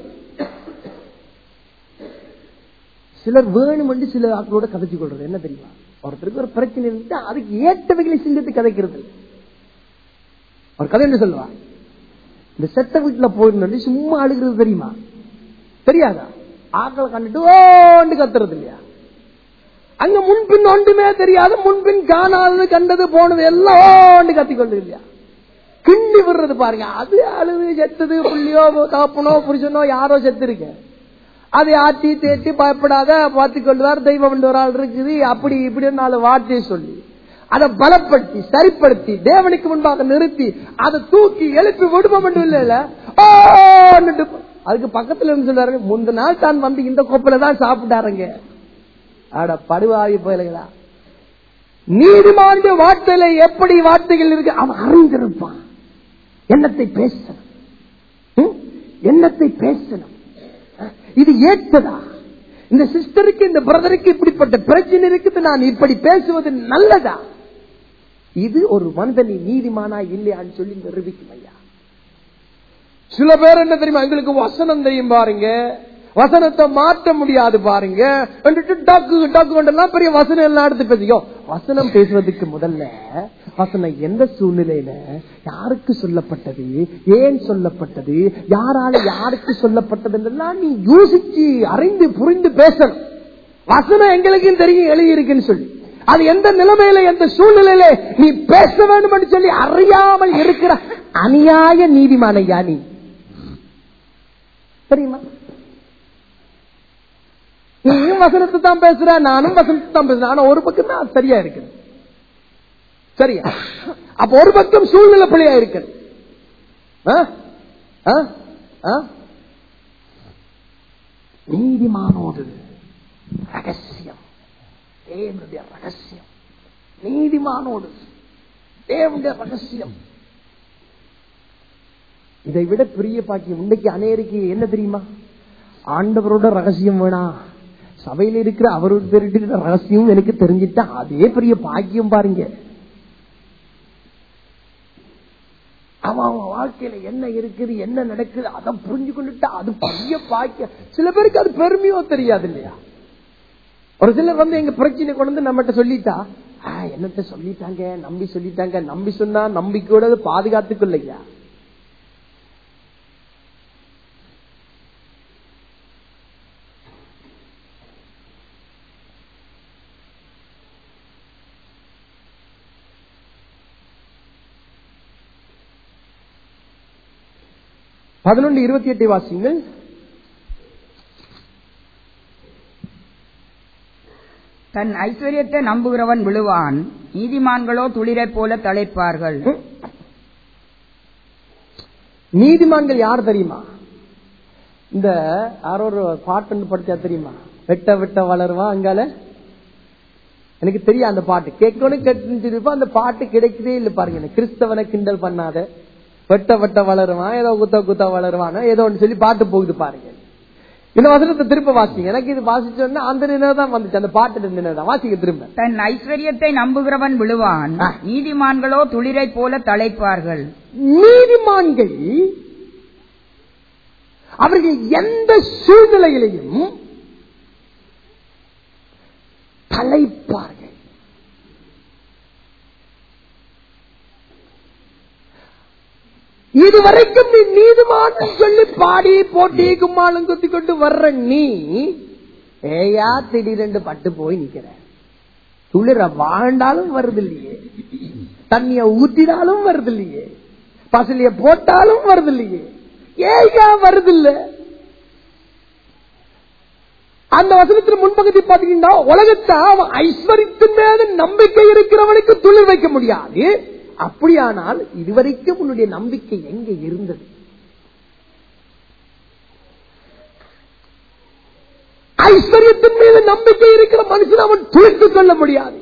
சிலர் வேணும் என்று சில ஆட்களோட கதைச்சு கொள்றது என்ன தெரியுமா ஒருத்தருக்கு ஒரு பிரச்சனை இருந்து அதுக்கு ஏற்றவைகளை சிந்தித்து கதைக்கிறது இல்லை. ஒரு கதை என்ன சொல்லுவா இந்த செத்த வீட்டுல போயிருந்தோம் சும்மா அழுகிறது தெரியுமா தெரியாதா ஆக்களை கண்டுட்டு ஓண்டு கத்துறது இல்லையா அங்க முன்பின் ஒன்றுமே தெரியாது முன்பின் காணாதது கண்டது போனது எல்லாம் ஓண்டு கத்திக்கொண்டு இல்லையா கிண்டி விடுறது பாருங்க அது அழுது செத்தது புள்ளியோ காப்பனோ புருஷனோ யாரோ செத்து இருக்கு அதை ஆட்டி தேட்டி பயப்படாத பார்த்துக் கொள்வார் தெய்வம் என்று ஒரு ஆள் இருக்குது அப்படி இப்படி நாலு வார்த்தையை சொல்லி அதை பலப்படுத்தி சரிப்படுத்தி தேவனுக்கு முன்பாக நிறுத்தி அதை தூக்கி எழுப்பி விடுவோம் என்று இல்ல ஓன்னுட்டு அதுக்கு பக்கத்துல இருந்து சொல்றாரு முந்த நாள் தான் வந்து இந்த கோப்பில தான் சாப்பிட்டாருங்க அட படுவாவி போயலுங்களா நீதிமானுடைய வார்த்தையில எப்படி வார்த்தைகள் இருக்கு அவன் அறிந்திருப்பான் என்னத்தை பேசணும் ம்? என்னத்தை பேசணும் இது ஏற்றதா இந்த சிஸ்டருக்கு இந்த பிரதருக்கு இப்படிப்பட்ட பிரச்சனை இருக்குது நான் இப்படி பேசுவது நல்லதா இது ஒரு மனிதனின் நீதிமானா இல்லையான்னு சொல்லி நிரூபிக்கும் ஐயா சில பேர் என்ன தெரியுமா எங்களுக்கு வசனம் தெரியும் பாருங்க வசனத்தை மாற்ற முடியாது பாருங்க வந்துட்டு டாக்கு டாக்கு எல்லாம் பெரிய வசனம் எல்லாம் எடுத்து பேசிக்கோ வசனம் பேசுவதற்கு முதல்ல வசனம் எந்த சூழ்நிலையில யாருக்கு சொல்லப்பட்டது ஏன் சொல்லப்பட்டது யாரால யாருக்கு சொல்லப்பட்டதுன்னெல்லாம் நீ யோசிச்சு அறிந்து புரிந்து பேசணும் வசனம் எங்களுக்கும் தெரியும் எழுதி இருக்குன்னு சொல்லி அது எந்த நிலைமையில எந்த சூழ்நிலையில நீ பேச வேண்டும் சொல்லி அறியாமல் இருக்கிற அநியாய நீதிமான ஐயா நீ தெரியுமா நீயும் வசனத்தை தான் பேசுற நானும் வசனத்தை தான் பேசுறேன் ஆனா ஒரு பக்கம் தான் அது சரியா இருக்கு சரியா அப்ப ஒரு பக்கம் சூழ்நிலை பிழையா இருக்கு ஆ? ஆ? ஆ? நீதிமானோடு ரகசியம் தேவனுடைய ரகசியம் நீதிமானோடு தேவனுடைய ரகசியம் இதை விட பெரிய பாக்கியம் இன்னைக்கு அநேருக்கு என்ன தெரியுமா ஆண்டவரோட ரகசியம் வேணா சபையில இருக்கிற அவரோட இருக்கிற ரகசியம் எனக்கு தெரிஞ்சிட்டா அதே பெரிய பாக்கியம் பாருங்க அவன் அவன் வாழ்க்கையில என்ன இருக்குது என்ன நடக்குது அதை புரிஞ்சு கொண்டுட்டா அது பெரிய பாக்கியம் சில பேருக்கு அது பெருமையோ தெரியாது இல்லையா ஒரு சிலர் வந்து எங்க பிரச்சனை கொண்டு வந்து நம்மகிட்ட சொல்லிட்டா "ஆ, என்னத்த சொல்லிட்டாங்க நம்பி சொல்லிட்டாங்க நம்பி சொன்னா நம்பிக்கையோட அது பாதுகாத்துக்கொள்ளையா பதினொன்று இருபத்தி எட்டை வாசிங்கள் தன் ஐஸ்வர்யத்தை நம்புகிறவன் விழுவான் நீதிமான்களோ துளிரைப் போல தழைப்பார்கள் நீதிமான்கள் யார் தெரியுமா இந்த யாரோ ஒரு பாட்டு படிச்சா தெரியுமா வெட்ட வெட்ட வளருவா அங்கால எனக்கு தெரியும் அந்த பாட்டு கேட்கணும் கேட்டு அந்த பாட்டு கிடைக்கவே இல்லை பாருங்க எனக்கு கிறிஸ்தவனை கிண்டல் பண்ணாத வெட்ட வெட்ட வளருவான் ஏதோ குத்த குத்த வளருவானா ஏதோ ஒன்று சொல்லி பாட்டு போகுது பாருங்க இந்த வசனத்தை திரும்ப வாசிங்க எனக்கு இது வாசிச்சோன்னா அந்த நினைவு தான் வந்துச்சு அந்த பாட்டு நினைவு தான் வாசிங்க திரும்ப தன் ஐஸ்வர்யத்தை நம்புகிறவன் விழுவான் ஆ. நீதிமான்களோ துளிரைப் போல தழைப்பார்கள் நீதிமான்கள் அவர்கள் எந்த சூழ்நிலையிலையும் தலைப்பார்கள் இதுவரைக்கும் நீ நீதிமான் சொல்லி பாடி போட்டி கும்மாளும் குத்தி கொண்டு வர்ற நீ ஏயா திடீரென்று பட்டு போய் நிக்கிற துளிர வாழ்ந்தாலும் வருது இல்லையே தண்ணிய ஊத்தினாலும் வருது இல்லையே பசலிய போட்டாலும் வருது இல்லையே ஏயா வருது இல்ல அந்த வசனத்தின் முன்பகுதி பாத்தீங்கன்னா உலகத்தை அவன் ஐஸ்வர்யத்தின் மீது நம்பிக்கை இருக்கிறவனுக்கு துளிர் வைக்க முடியாது அப்படியானால் இதுவரைக்கும் உன்னுடைய நம்பிக்கை எங்க இருந்தது ஐஸ்வர்யத்தின் மீது நம்பிக்கை இருக்கிற மனுஷன் அவன் துளிர்த்துக் கொள்ள முடியாது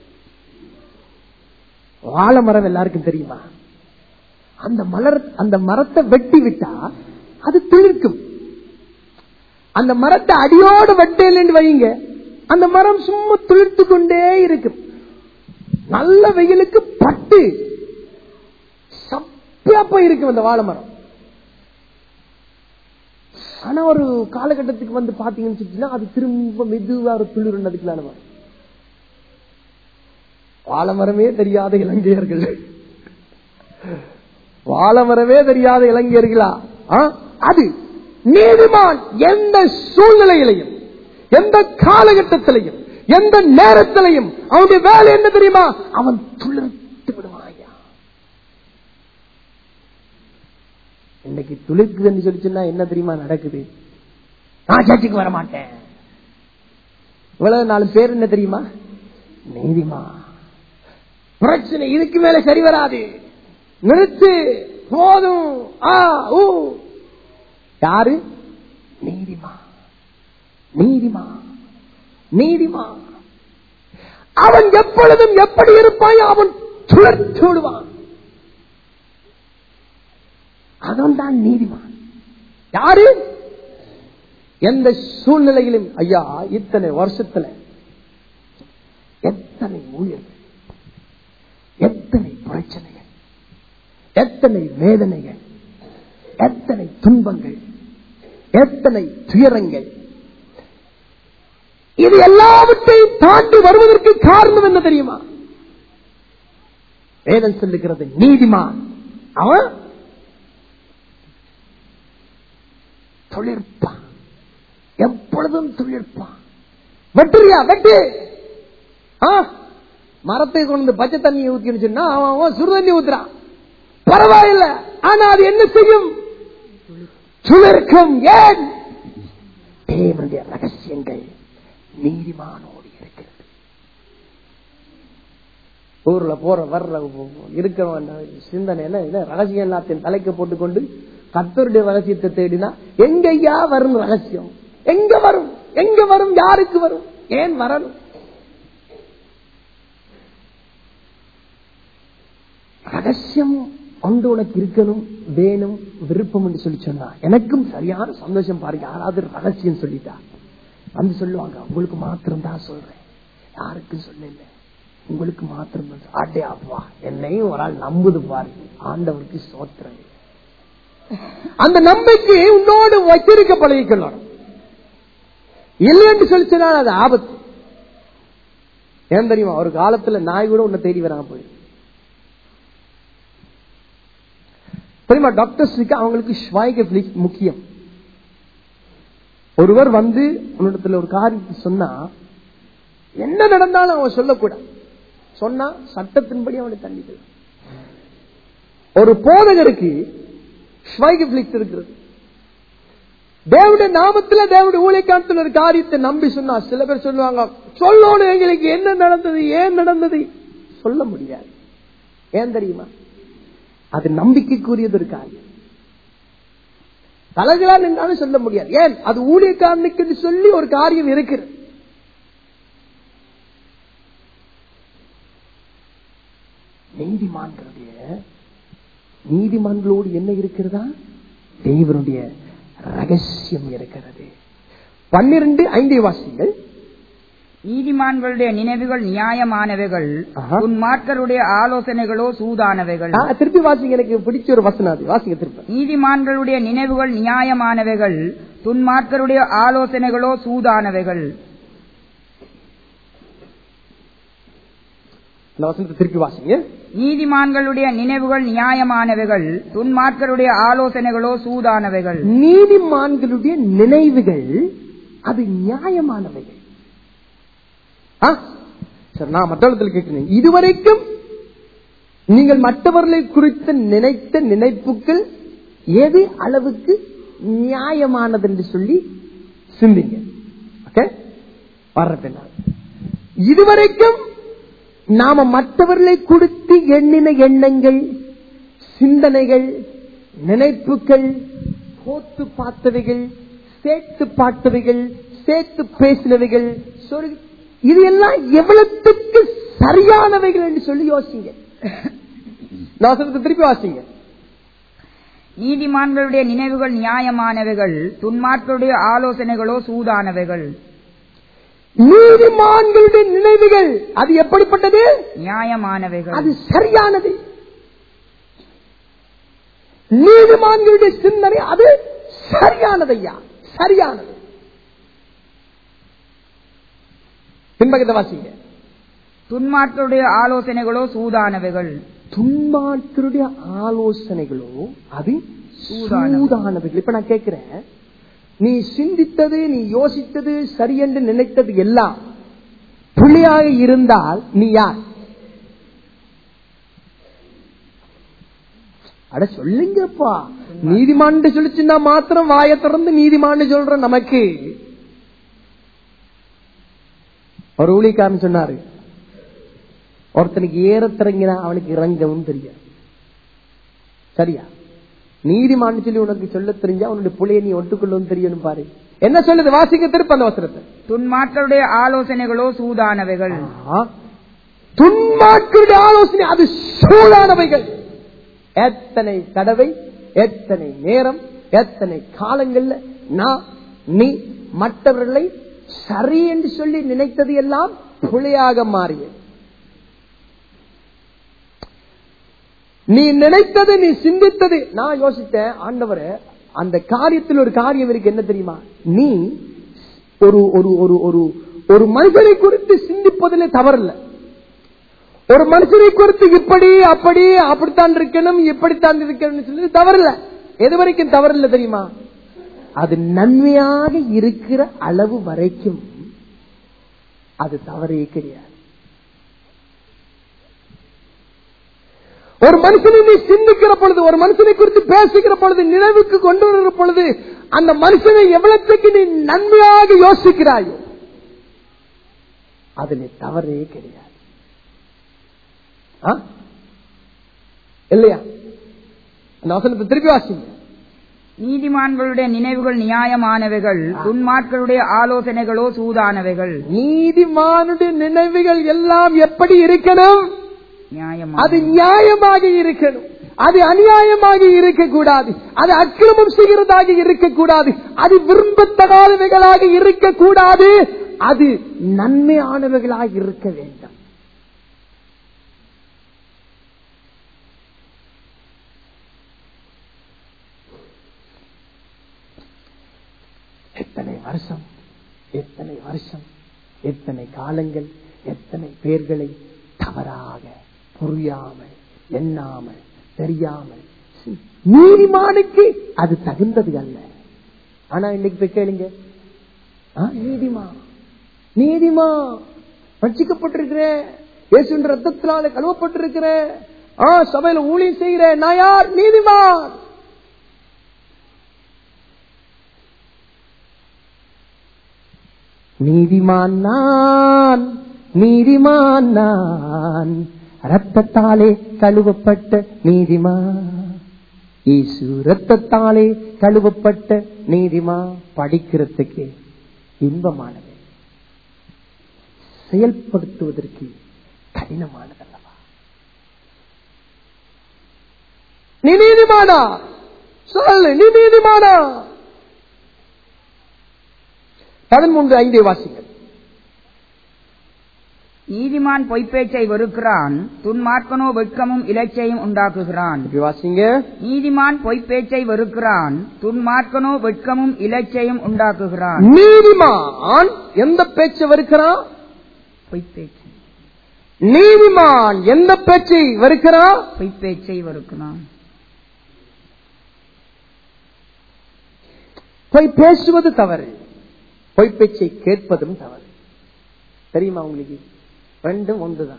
வாழை மரம் எல்லாருக்கும் தெரியுமா அந்த மலர் அந்த மரத்தை வெட்டி விட்டா அது துளிர்க்கும் அந்த மரத்தை அடியோடு வெட்டேன்னு வைங்க அந்த மரம் சும்மா துளிர்த்து கொண்டே இருக்கும் நல்ல வெயிலுக்கு பட்டு சப்பியா போய் இருக்கும் அந்த வாழை மரம் ஆனா ஒரு காலகட்டத்துக்கு வந்து பாத்தீங்கன்னு சொல்லிச்சுன்னா அது திரும்ப மெதுவா ஒரு துளிர் அதுக்குள்ள வரும் வாழமரமே தெரியாத இலங்கையர்கள் வாழமரமே தெரியாத இலங்கையர்களா ஆ? அது நீதிமான் எந்த சூழ்நிலையிலையும் எந்த காலகட்டத்திலையும் எந்த நேரத்திலையும் அவனுடைய வேலை என்ன தெரியுமா அவன் துளிர்த்து விடுவாயா இன்னைக்கு துளிர்க்குதுன்னு சொல்லிச்சுன்னா என்ன தெரியுமா நடக்குது நான் சர்ச்சுக்கு வர மாட்டேன் இவ்வளவு நாலு பேர் என்ன தெரியுமா நீதிமா பிரச்சனை இதுக்கு மேல சரி வராது நிறுத்து போதும் ஆ ஊ யாரு நீதிமா நீதிமா நீதிமா அவன் எப்பொழுதும் எப்படி இருப்பாய் அவன் சுழற்சி விடுவான் அவன் தான் நீதிமான் யாரு எந்த சூழ்நிலையிலும் ஐயா இத்தனை வருஷத்துல எத்தனை ஊழியர்கள் எத்தனை பிரச்சனைகள் எத்தனை வேதனைகள் எத்தனை துன்பங்கள் எத்தனை துயரங்கள் இது எல்லாவற்றையும் தாண்டி வருவதற்கு காரணம் என்ன தெரியுமா வேதம் சொல்லுகிறது நீதிமான் அவன் தொழிற்பான் எப்பொழுதும் தொழிற்பான் வெட்டுறியா வெட்டு ஆ? மரத்தை கொண்டு பச்சை தண்ணியை ஊத்தின்னு சொன்னா அவன் அவன் சுடு தண்ணி ஊத்துறான் பரவாயில்ல ஆனா அது என்ன செய்யும் சுழற்கும் ஏன் தேவனுடைய ரகசியங்கள் நீதிமானோடு இருக்கிறது ஊர்ல போற வர்ற இருக்கிறவன் சிந்தனை என்ன இல்ல ரகசியம் எல்லாத்தையும் தலைக்க போட்டுக்கொண்டு கத்தருடைய ரகசியத்தை தேடினா எங்கய்யா வரும் ரகசியம் எங்க வரும் எங்க வரும் யாருக்கு வரும் ஏன் வரணும் ரகசியம் ஒன்று உனக்கு இருக்கணும் வேணும் விருப்பம் என்று சொல்லி சொன்னா எனக்கும் சரியான சந்தோஷம் பாருங்க யாராவது ரகசியம் சொல்லிட்டா வந்து சொல்லுவாங்க உங்களுக்கு மாத்திரம் தான் சொல்றேன் யாருக்கும் சொல்லல உங்களுக்கு மாத்திரம் தான் சொல்~ அடே அப்பா என்னையும் ஒரு ஆள் நம்புது பாரு ஆண்டவருக்கு சோத்திரம் அந்த நம்பிக்கை உன்னோடு வச்சிருக்க பழகிக்கணும் இல்லைன்னு சொல்லி சொன்னால் அது ஆபத்து ஏன் தெரியுமா ஒரு காலத்துல நாய் கூட உன்னை தேடி வராம போயிடும் தெரியுமா டாக்டர்ஸுக்கு அவங்களுக்கு ஸ்வாய்க முக்கியம் ஒருவர் வந்து உன்னிடத்துல ஒரு காரியத்தை சொன்னா என்ன நடந்தாலும் அவன் சொல்லக்கூடாது சொன்னா சட்டத்தின்படி அவனை தண்டிக்கலாம் ஒரு போதகருக்கு ஸ்வைகபிளிக்ஸ் இருக்கிறது தேவனுடைய நாமத்துல தேவனுடைய ஊழியக்காலத்தில் ஒரு காரியத்தை நம்பி சொன்னா சில பேர் சொல்லுவாங்க சொல்லணும் எங்களுக்கு என்ன நடந்தது ஏன் நடந்தது சொல்ல முடியாது ஏன் தெரியுமா அது நம்பிக்கைக்குரியது ஒரு காரியம் தலைகளா நின்றாலும் சொல்ல முடியாது ஏன் அது ஊழியக்காரனுக்கு என்று சொல்லி ஒரு காரியம் இருக்கிறது நீதிமான்களுடைய நீதிமான்களோடு என்ன இருக்கிறதா தேவனுடைய ரகசியம் இருக்கிறது பன்னிரண்டு ஐந்தை வாசிங்கள் நீதிமான்களுடைய நினைவுகள் நியாயமானவைகள் ஆஹா. உன்மார்க்கருடைய ஆலோசனைகளோ சூதானவைகள் ஆ, திருப்பி வாசிங்க எனக்கு பிடிச்ச ஒரு வசனம் அது வாசிங்க திருப்பி நீதிமான்களுடைய நினைவுகள் நியாயமானவைகள் துன்மார்க்கருடைய ஆலோசனைகளோ சூதானவைகள் அந்த வசனத்தை திருப்பி வாசிங்க நீதிமான்களுடைய நினைவுகள் நியாயமானவைகள் துன்மார்க்கருடைய ஆலோசனைகளோ சூதானவைகள் நீதிமான்களுடைய நினைவுகள் அது நியாயமானவைகள் ஆ? சரி நான் மற்றவர்கள் கேட்கிறேன் இதுவரைக்கும் நீங்கள் மற்றவர்களை குறித்து நினைத்த நினைப்புகள் எது அளவுக்கு நியாயமானது என்று சொல்லி சிந்திங்க ஓகே வர்ற பின்னால் இதுவரைக்கும் நாம மற்றவர்களை குறித்து எண்ணின எண்ணங்கள் சிந்தனைகள் நினைப்புகள் போத்து பார்த்தவைகள் சேர்த்து பார்த்தவைகள் சேர்த்து பேசினவைகள் சொல்லி இது எல்லாம் எவ்வளவுக்கு சரியானவைகள் என்று சொல்லி யோசிங்க நான் வசனத்தை திருப்பி வாசிங்க நீதிமான்களுடைய நினைவுகள் நியாயமானவைகள் துன்மார்க்கருடைய ஆலோசனைகளோ சூதானவைகள் நீதிமான்களுடைய நினைவுகள் அது எப்படிப்பட்டது நியாயமானவைகள் அது சரியானது நீதிமான்களுடைய சிந்தனை அது சரியானது ஐயா சரியானது பின்பக்கத்தை வாசிங்க துன்மார்க்கருடைய ஆலோசனைகளோ சூதானவைகள் துன்மார்க்கருடைய ஆலோசனைகளோ அது சூதானவை. சூதானவைகள் இப்ப நான் கேட்கிறேன் நீ சிந்தித்தது நீ யோசித்தது சரி என்று நினைத்தது எல்லாம் புள்ளியாக இருந்தால் நீ யார் அட சொல்லுங்கப்பா நீதிமான் சொல்லிச்சுன்னா மாத்திரம் வாயை திறந்து நீதிமான் சொல்ற நமக்கு ஒரு ஊழியக்காரன் சொன்னாரு ஒருத்தனுக்கு ஏறத்திறங்கினா அவனுக்கு இறங்கவும் தெரியாது சரியா நீதிமான் சொல்லி உனக்கு சொல்ல தெரிஞ்சா உன்னுடைய புள்ளைய நீ ஒட்டுக்கொள்ளவும் தெரியணும் பாரு என்ன சொல்லுது வாசிக்க திருப்ப அந்த வசனத்தை துன்மார்க்கருடைய ஆலோசனைகளோ சூதானவைகள் ஆ. துன்மார்க்கருடைய ஆலோசனை அது சூழானவைகள் எத்தனை தடவை எத்தனை நேரம் எத்தனை காலங்கள்ல நான் நீ மற்றவர்களை சரி என்று சொல்லி நினைத்தது எல்லாம் புலியாக மாறியது நீ நினைத்தது நீ சிந்தித்தது நான் யோசித்தேன் ஆண்டவரே அந்த காரியத்தில் ஒரு காரியம் இருக்கு என்ன தெரியுமா நீ ஒரு ஒரு ஒரு ஒரு ஒரு மனுஷனை குறித்து சிந்திப்பதிலே தவறில்ல ஒரு மனுஷனை குறித்து இப்படி அப்படி அப்படித்தான் இருக்கணும் இப்படித்தான் இருக்கணும் சொல்லி தவறில்ல எது வரைக்கும் தவறில்ல தெரியுமா அது நன்மையாக இருக்கிற அளவு வரைக்கும் அது தவறே கிடையாது ஒரு மனுஷனை நீ சிந்திக்கிற பொழுது ஒரு மனுஷனை குறித்து பேசுகிற பொழுது நினைவுக்கு கொண்டு வருகிற பொழுது அந்த மனுஷனை எவ்வளவுக்கு நீ நன்மையாக யோசிக்கிறாயோ அதுல தவறே கிடையாது ஆ? இல்லையா அந்த வசனத்தை திருப்பி வாசிங்க நீதிமான்களுடைய நினைவுகள் நியாயமானவைகள் துன்மார்களுடைய ஆலோசனைகளோ சூதானவைகள் நீதிமானுடைய நினைவுகள் எல்லாம் எப்படி இருக்கணும் நியாயமான அது நியாயமாக இருக்கணும் அது அநியாயமாக இருக்கக்கூடாது அது அக்கிரமம் செய்கிறதாக இருக்கக்கூடாது அது விரும்பத்தகாதவைகளாக இருக்கக்கூடாது அது நன்மையானவைகளாக இருக்க வேண்டும் எத்தனை வருஷம் எத்தனை வருஷம் எத்தனை காலங்கள் எத்தனை பேர்களை தவறாக புரியாமல் எண்ணாமல் தெரியாமல் சி- நீதிமானுக்கு அது தகுந்தது அல்ல ஆனா இன்னைக்கு போய் கேளுங்க ஆ, நீதிமா நீதிமா ரட்சிக்கப்பட்டிருக்கிறேன் இயேசுவின் ரத்தத்தினால கழுவப்பட்டிருக்கிறேன் ஆ சபையில ஊழியம் செய்கிறேன் நான் யார் நீதிமான் நீதிமான் நான் நீதிமான் நான் ரத்தத்தாலே கழுவப்பட்ட நீதிமா இயேசு ரத்தத்தாலே கழுவப்பட்ட நீதிமா படிக்கிறதுக்கு இன்பமானது செயல்படுத்துவதற்கு கடினமானதல்லவா நீ நீதிமானா சொல்லு நீ நீதிமானா பதிமூன்று ஐந்தை வாசிங்கள் நீதிமான் பொய்ப்பேச்சை வெறுக்கிறான் துன்மார்க்கனோ வெட்கமும் இலச்சையும் உண்டாக்குகிறான் இப்படி வாசிங்க நீதிமான் பொய்ப்பேச்சை வெறுக்கிறான் துன்மார்க்கனோ வெட்கமும் இலச்சையும் உண்டாக்குகிறான் நீதிமான் எந்த பேச்சை வருகிறான் பொய்ப்பேச்சை நீதிமான் எந்த பேச்சை வருகிறான் பொய்ப்பேச்சை வெறுக்கிறான் போய் பேசுவது தவறு பொய் பேச்சை கேட்பதும் தவறு தெரியுமா உங்களுக்கு ரெண்டும் ஒன்றுதான்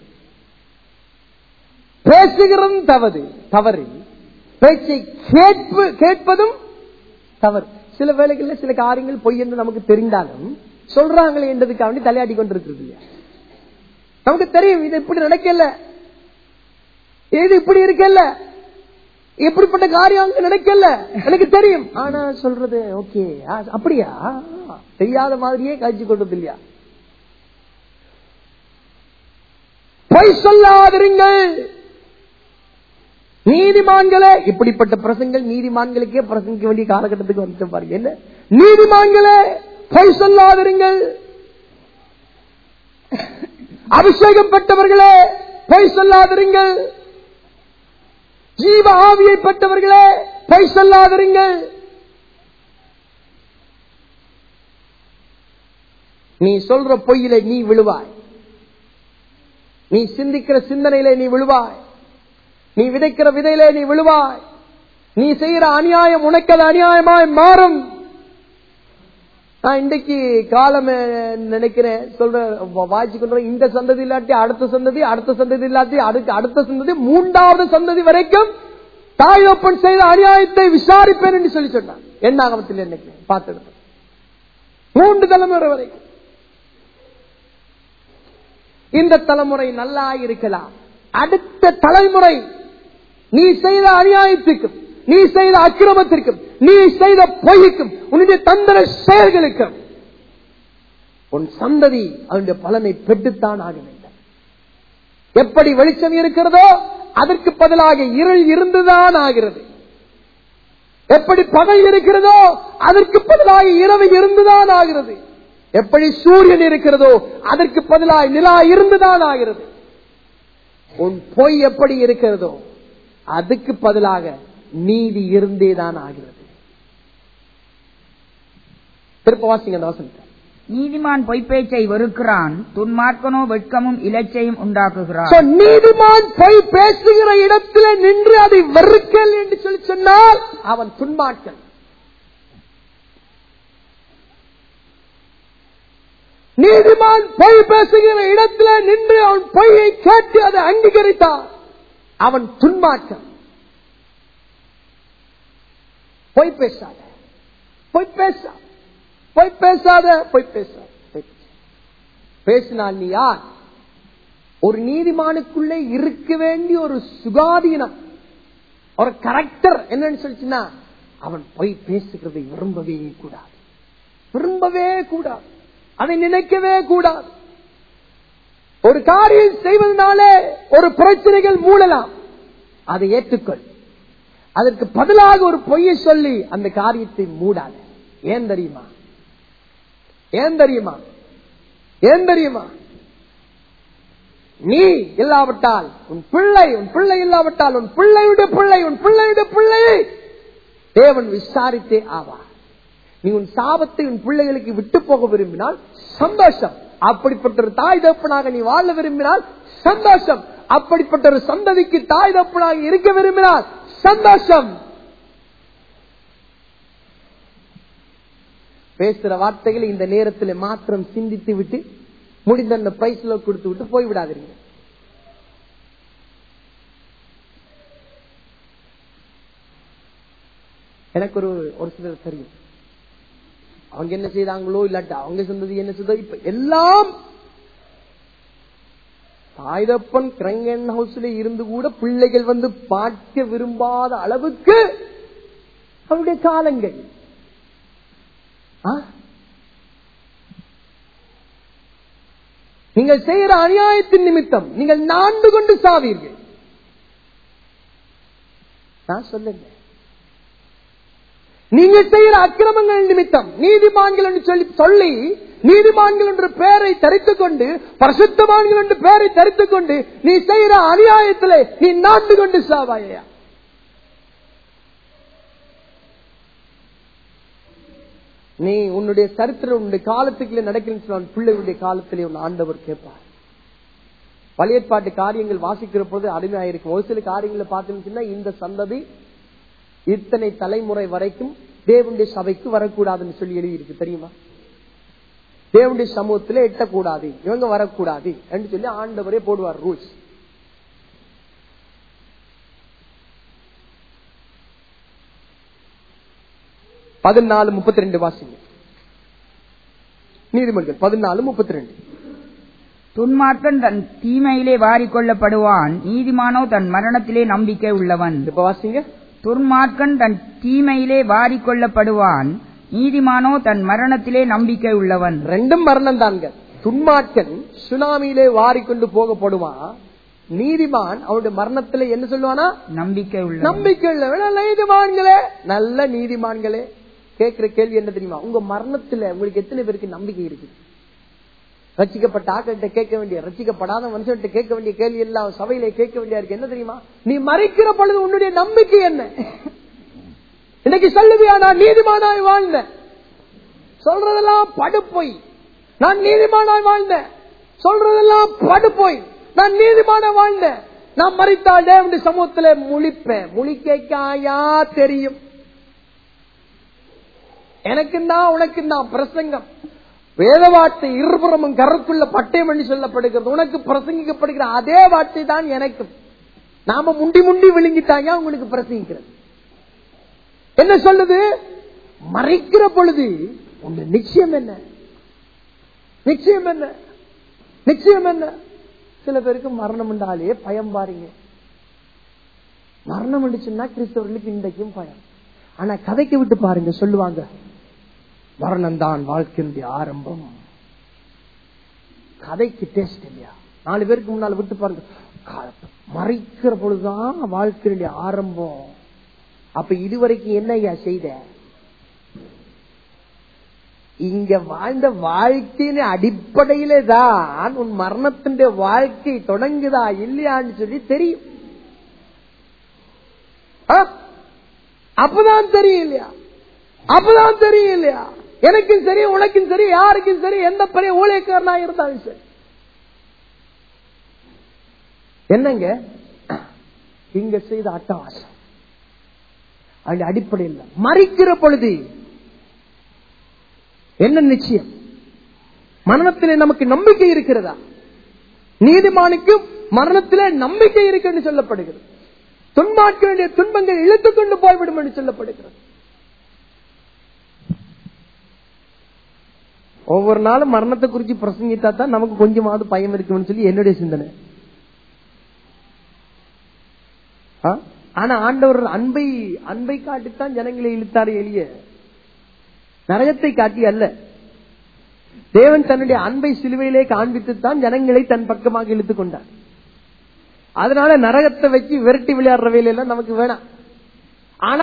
பேசுகிறதும் தவறு தவறு பேச்சை கேட்பு கேட்பதும் தவறு சில வேளைகளில் சில காரியங்கள் பொய் என்று நமக்கு தெரிந்தாலும் சொல்றாங்களே என்றதுக்காக வேண்டி தலையாடி கொண்டிருக்கிறது இல்லையா நமக்கு தெரியும் இது இப்படி நடக்கல இது இப்படி இருக்கல இப்படிப்பட்ட காரியம் அங்க நடக்கல எனக்கு தெரியும் ஆனா சொல்றது ஓகே அப்படியா தெரியாத மாதிரியே காய்ச்சி கொண்டது இல்லையா பொய் சொல்லாதிருங்கள் நீதிமான்களே இப்படிப்பட்ட பிரசங்கள் நீதிமான்களுக்கே பிரசங்கிக்க வேண்டிய காலகட்டத்துக்கு வந்துட்டு பாருங்க என்ன நீதிமான்களே பொய் சொல்லாதிருங்கள் அபிஷேகம் பெற்றவர்களே பொய் சொல்லாதிருங்கள் ஜீவ ஆவியை பெற்றவர்களே பொய் சொல்லாதிருங்கள் நீ சொல்ற பொய்யில நீ விழுவாய் நீ சிந்திக்கிற சிந்தனையிலே நீ விழுவாய் நீ விதைக்கிற விதையிலே நீ விழுவாய் நீ செய்யற அநியாயம் உனக்கு அது அநியாயமாய் மாறும் நான் இன்றைக்கு காலம் நினைக்கிறேன் சொல்ற வாய்ச்சி கொண்டு இந்த சந்ததி இல்லாட்டி அடுத்த சந்ததி அடுத்த சந்ததி இல்லாட்டி அடுத்த அடுத்த சந்ததி மூன்றாவது சந்ததி வரைக்கும் தாயோப்பன் செய்த அநியாயத்தை விசாரிப்பேன் என்று சொல்லி சொன்னான் என்ன ஆகமத்தில் என்னைக்கு பார்த்து மூன்று தலைமுறை வரைக்கும் இந்த தலைமுறை நல்லா இருக்கலாம் அடுத்த தலைமுறை நீ செய்த அநியாயத்துக்கும் நீ செய்த அக்கிரமத்திற்கும் நீ செய்த பொய்க்கும் உன்னுடைய தந்திர செயல்களுக்கும் உன் சந்ததி அவனுடைய பலனை பெற்றுத்தான் ஆக வேண்டும் எப்படி வெளிச்சம் இருக்கிறதோ அதற்கு பதிலாக இருள் இருந்துதான் ஆகிறது எப்படி பகல் இருக்கிறதோ அதற்கு பதிலாக இரவு இருந்துதான் ஆகிறது எப்படி சூரியன் இருக்கிறதோ அதற்கு பதிலாக நிலா இருந்துதான் ஆகிறது உன் பொய் எப்படி இருக்கிறதோ அதுக்கு பதிலாக நீதி இருந்தேதான் ஆகிறது திருப்ப வாசிங்க அந்த வசனத்தை நீதிமான் பொய்ப்பேச்சை வெறுக்கிறான் துன்மார்க்கனோ வெட்கமும் இலச்சையும் உண்டாக்குகிறான் So, நீதிமான் போய் பேசுகிற இடத்துல நின்று அதை வெறுக்கல் என்று சொல்லி சொன்னால் அவன் துன்மார்க்கன் நீதிமான் பொய் பேசுகிற இடத்துல நின்று அவன் பொய்யை கேட்டு அதை அங்கீகரித்தான் அவன் துன்மார்க்கன் பொய் பேசாத பொய் பேசா பொய் பேசாத பொய் பேசாத பொய் பேசாத. பேசினால் நீ யார் ஒரு நீதிமானுக்குள்ளே இருக்க வேண்டிய ஒரு சுகாதீனம் ஒரு கரெக்டர் என்னன்னு சொல்லிச்சுன்னா அவன் பொய் பேசுகிறதை விரும்பவே கூடாது விரும்பவே கூடாது அதை நினைக்கவே கூடாது ஒரு காரியம் செய்வதனாலே ஒரு பிரச்சனைகள் மூடலாம் அதை ஏற்றுக்கொள் அதற்கு பதிலாக ஒரு பொய்யை சொல்லி அந்த காரியத்தை மூடாத ஏன் தெரியுமா ஏன் தெரியுமா ஏன் தெரியுமா நீ இல்லாவிட்டால் உன் பிள்ளை உன் பிள்ளை இல்லாவிட்டால் உன் பிள்ளையுடைய பிள்ளை உன் பிள்ளையுடைய பிள்ளையை தேவன் விசாரித்தே ஆவா நீ உன் சாபத்தை உன் பிள்ளைகளுக்கு விட்டு போக விரும்பினால் சந்தோஷம் அப்படிப்பட்ட ஒரு தாய் தப்பனாக நீ வாழ விரும்பினால் சந்தோஷம் அப்படிப்பட்ட ஒரு சந்ததிக்கு தாய் தப்பனாக இருக்க விரும்பினால் சந்தோஷம் பேசுற வார்த்தைகளை இந்த நேரத்தில் மாத்திரம் சிந்தித்து விட்டு முடிந்த அந்த பிரைஸ்ல கொடுத்து விட்டு போய்விடாதீங்க எனக்கு ஒரு ஒரு சிலர் தெரியும் அவங்க என்ன செய்தாங்களோ இல்லாட்டி அவங்க சொன்னது என்ன செய்தோ இப்ப எல்லாம் தாய்தப்பன் கிரங்கன் ஹவுஸ்ல இருந்து கூட பிள்ளைகள் வந்து பார்க்க விரும்பாத அளவுக்கு அவருடைய காலங்கள் ஆ? நீங்கள் செய்கிற அநியாயத்தின் நிமித்தம் நீங்கள் நான்கு கொண்டு சாவீர்கள் நான் சொல்லுங்க நீங்கள் செய்கிற அக்கிரமங்கள் நிமித்தம் நீதிமான்கள் என்று சொல்லி சொல்லி நீதிமான்கள் என்ற பெயரை தரித்துக் கொண்டு பரிசுத்தமான்கள் என்ற பெயரை தரித்துக் கொண்டு நீ செய்கிற அநியாயத்திலே நீ நான்கு கொண்டு சாவாயா நீ உன்னுடைய சரித்திரம் உன்னுடைய காலத்துக்குள்ளே நடக்கிறேன்னு உன் பிள்ளைகளுடைய காலத்திலே உன் ஆண்டவர் கேட்பார் பழையற்பாட்டு காரியங்கள் வாசிக்கிற போது அருமையாயிருக்கும் ஒரு சில காரியங்களை பார்த்தீங்கன்னா இந்த சந்ததி இத்தனை தலைமுறை வரைக்கும் தேவனுடைய சபைக்கு வரக்கூடாதுன்னு சொல்லி எழுதியிருக்கு தெரியுமா தேவனுடைய சமூகத்திலே எட்டக்கூடாது இவங்க வரக்கூடாது என்று சொல்லி ஆண்டவரே போடுவார் ரூல்ஸ் பதினாலு முப்பத்தி ரெண்டு வாசிங்க நீதிமன்றம் பதினாலு முப்பத்தி ரெண்டு துன்மார்க்கன் தன் தீமையிலே வாரிக்கொள்ளப்படுவான் நீதிமானோ தன் மரணத்திலே நம்பிக்கை உள்ளவன் இப்ப வாசிங்க துன்மார்க்கன் தன் தீமையிலே வாரிக்கொள்ளப்படுவான் நீதிமானோ தன் மரணத்திலே நம்பிக்கை உள்ளவன் ரெண்டும் மரணம் தான்ங்க துன்மார்க்கன் சுனாமியிலே வாரிக்கொண்டு போகப்படுவான் நீதிமான் அவனுடைய மரணத்துல என்ன சொல்லுவானா நம்பிக்கை உள்ளவன் நம்பிக்கை இல்லை வேணா நீதிமான்களே நல்ல நீதிமான்களே கேட்கிற கேள்வி என்ன தெரியுமா உங்க மரணத்துல உங்களுக்கு எத்தனை பேருக்கு நம்பிக்கை இருக்கு ரச்சிக்கப்பட்ட ஆக்கிட்ட கேட்க வேண்டிய ரச்சிக்கப்படாத மனுஷன்கிட்ட கேட்க வேண்டிய கேள்வி எல்லாம் சபையில கேட்க வேண்டிய இருக்கு என்ன தெரியுமா நீ மறைக்கிற பொழுது உன்னுடைய நம்பிக்கை என்ன இன்னைக்கு சொல்லுவியா நான் நீதிமானாய் வாழ்ந்தேன் சொல்றதெல்லாம் படுப்பொய் நான் நீதிமானாய் வாழ்ந்தேன் சொல்றதெல்லாம் படுப்பொய் நான் நீதிமான வாழ்ந்தேன் நான் மறித்தால் தேவனுடைய சமூகத்துல முழிப்பேன் முழிக்காயா தெரியும் எனக்கு தான் உனக்கு தான் பிரசங்கம் வேத வார்த்தை இருபுறமும் கருக்குள்ள பட்டயம் என்று சொல்லப்படுகிறது உனக்கு பிரசங்கிக்கப்படுகிற அதே வார்த்தை தான் எனக்கும் நாம முண்டி முண்டி விழுங்கிட்டாங்க உங்களுக்கு பிரசங்கிக்கிறது என்ன சொல்லுது மறைக்கிற பொழுது உங்க நிச்சயம் என்ன நிச்சயம் என்ன நிச்சயம் என்ன சில பேருக்கு மரணம் என்றாலே பயம் பாருங்க மரணம் என்றுச்சுன்னா கிறிஸ்தவர்களுக்கு இன்றைக்கும் பயம் ஆனா கதைக்கு விட்டு பாருங்க சொல்லுவாங்க மரணம் தான் வாழ்க்கையினுடைய ஆரம்பம் கதைக்கு டேஸ்ட் இல்லையா நாலு பேருக்கு முன்னால விட்டு பாருங்க க- மறைக்கிற பொழுதுதான் வாழ்க்கையினுடைய ஆரம்பம் அப்ப இதுவரைக்கும் என்ன ஐயா செய்த இங்க வாழ்ந்த வாழ்க்கையின் அடிப்படையிலே தான் உன் மரணத்தின் வாழ்க்கை தொடங்குதா இல்லையான்னு சொல்லி தெரியும் ஆ? அப்பதான் தெரியும் இல்லையா அப்பதான் தெரியும் இல்லையா எனக்கும் சரி உனக்கும் சரி யாருக்கும் சரி எந்த பெரிய ஊழியக்காரனா இருந்தாலும் சரி என்னங்க இங்க செய்த அட்டவாசம் அது அடிப்படையில் மறிக்கிற பொழுது என்ன நிச்சயம் மரணத்திலே நமக்கு நம்பிக்கை இருக்கிறதா நீதிமானுக்கு மரணத்திலே நம்பிக்கை இருக்குன்னு சொல்லப்படுகிறது துன்மாட்களுடைய துன்பங்கள் இழுத்துக் கொண்டு போய்விடும் என்று சொல்லப்படுகிறது ஒவ்வொரு நாளும் மரணத்தை குறித்து பிரசங்கித்தா தான் நமக்கு கொஞ்சமாவது பயம் இருக்கும்னு சொல்லி என்னுடைய சிந்தனை ஆ? ஆனா ஆண்டவர் அன்பை அன்பை காட்டித்தான் ஜனங்களை இழுத்தார் எளிய நரகத்தை காட்டி அல்ல தேவன் தன்னுடைய அன்பை சிலுவையிலே காண்பித்துத்தான் ஜனங்களை தன் பக்கமாக இழுத்துக் கொண்டார் அதனால நரகத்தை வச்சு விரட்டி விளையாடுற வேலையெல்லாம் நமக்கு வேணாம் ஆனா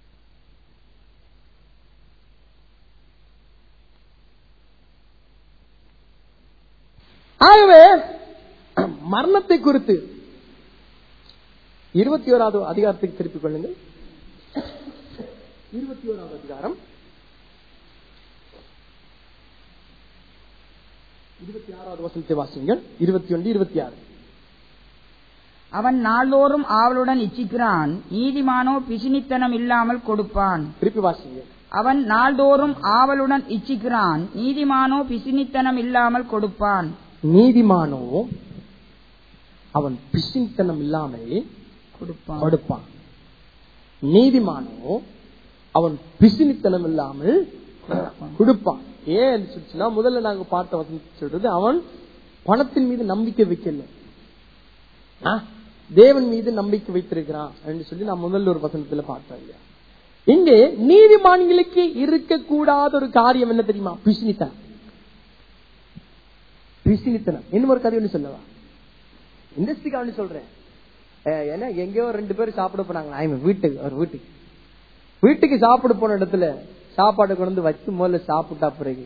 ஆகவே மரணத்தை குறித்து இருபத்தி ஓராவது அதிகாரத்துக்கு திருப்பிக் கொள்ளுங்கள் இருபத்தி ஓராவது அதிகாரம் இருபத்தி ஆறாவது வசனத்தை வாசிங்கள் இருபத்தி ஒன்று இருபத்தி ஆறு அவன் நாள்தோறும் ஆவலுடன் இச்சிக்கிறான் நீதிமானோ பிசினித்தனம் இல்லாமல் கொடுப்பான் திருப்பி வாசிங்க அவன் நாள்தோறும் ஆவலுடன் இச்சிக்கிறான் நீதிமானோ பிசினித்தனம் இல்லாமல் கொடுப்பான் நீதிமானோ அவன் பிசின்தனம் இல்லாமல் கொடுப்பான் கொடுப்பான் நீதிமானோ அவன் பிசினித்தனம் இல்லாமல் கொடுப்பான் ஏன் சொல்லுச்சுன்னா முதல்ல நாங்க பார்த்த வசனம் சொல்றது அவன் பணத்தின் மீது நம்பிக்கை வைக்கல ஆ? தேவன் மீது நம்பிக்கை வைத்திருக்கிறான் என்று சொல்லி நான் முதல்ல ஒரு வசனத்துல பார்த்தேன் இல்லையா இங்கே நீதிமான்களுக்கு இருக்கக்கூடாத ஒரு காரியம் என்ன தெரியுமா பிசினித்தனம் பிசினித்தனம் இன்னும் ஒரு கதை ஒண்ணு சொல்லவா இண்டஸ்ட்ரிக்காக சொல்றேன் அஹ் ஏன்னா எங்கேயோ ரெண்டு பேரும் சாப்பிட போனாங்க ஐ மீன் வீட்டுக்கு ஒரு வீட்டுக்கு வீட்டுக்கு சாப்பிட போன இடத்துல சாப்பாடு கொண்டு வந்து வச்சு முதல்ல சாப்பிட்டா பிறகு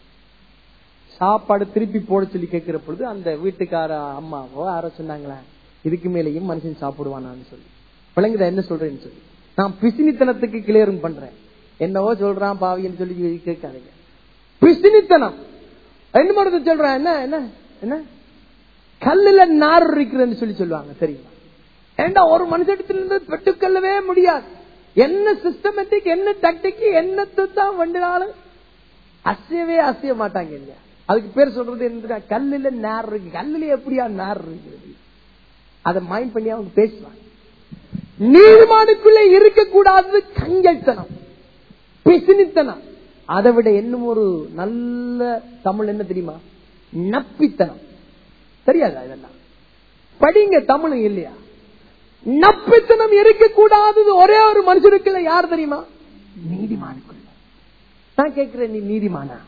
சாப்பாடு திருப்பி போட சொல்லி கேட்கிற பொழுது அந்த வீட்டுக்கார அம்மாவோ யாரோ சொன்னாங்களா இதுக்கு மேலேயும் மனுஷன் சாப்பிடுவானான்னு சொல்லி பிள்ளைங்க என்ன சொல்றேன்னு சொல்லி நான் பிசினித்தனத்துக்கு கிளியரும் பண்றேன் என்னவோ சொல்றான் பாவின்னு சொல்லி கேட்காதீங்க பிசினித்தனம் ரெண்டு மடத்தை சொல்றேன் என்ன என்ன என்ன கல்லுல நார் இருக்கிறதுன்னு சொல்லி சொல்லுவாங்க தெரியுமா ஏண்டா ஒரு மனுஷத்திலிருந்து பெற்றுக்கொள்ளவே முடியாது என்ன சிஸ்டமேட்டிக் என்ன டக்டிக்கு என்னத்தை தான் வண்டினாலும் அசையவே அசைய மாட்டாங்க இல்லையா அதுக்கு பேர் சொல்றது என்ன கல்லுல நார் இருக்கு கல்லுல எப்படியா நார் இருக்கிறது அதை மைண்ட் பண்ணி அவங்க பேசுவாங்க நீதிமானுக்குள்ளே இருக்கக்கூடாதது கஞ்சல்தனம் பிசினித்தனம் அதை விட இன்னும் ஒரு நல்ல தமிழ் என்ன தெரியுமா நப்பித்தனம் தெரியாதா இதெல்லாம் படிங்க தமிழ் இல்லையா நப்பித்தனம் இருக்கக்கூடாதது ஒரே ஒரு மனுஷனுக்குள்ள யார் தெரியுமா நீதிமானுக்குள்ள நான் கேட்கிறேன் நீ நீதிமானா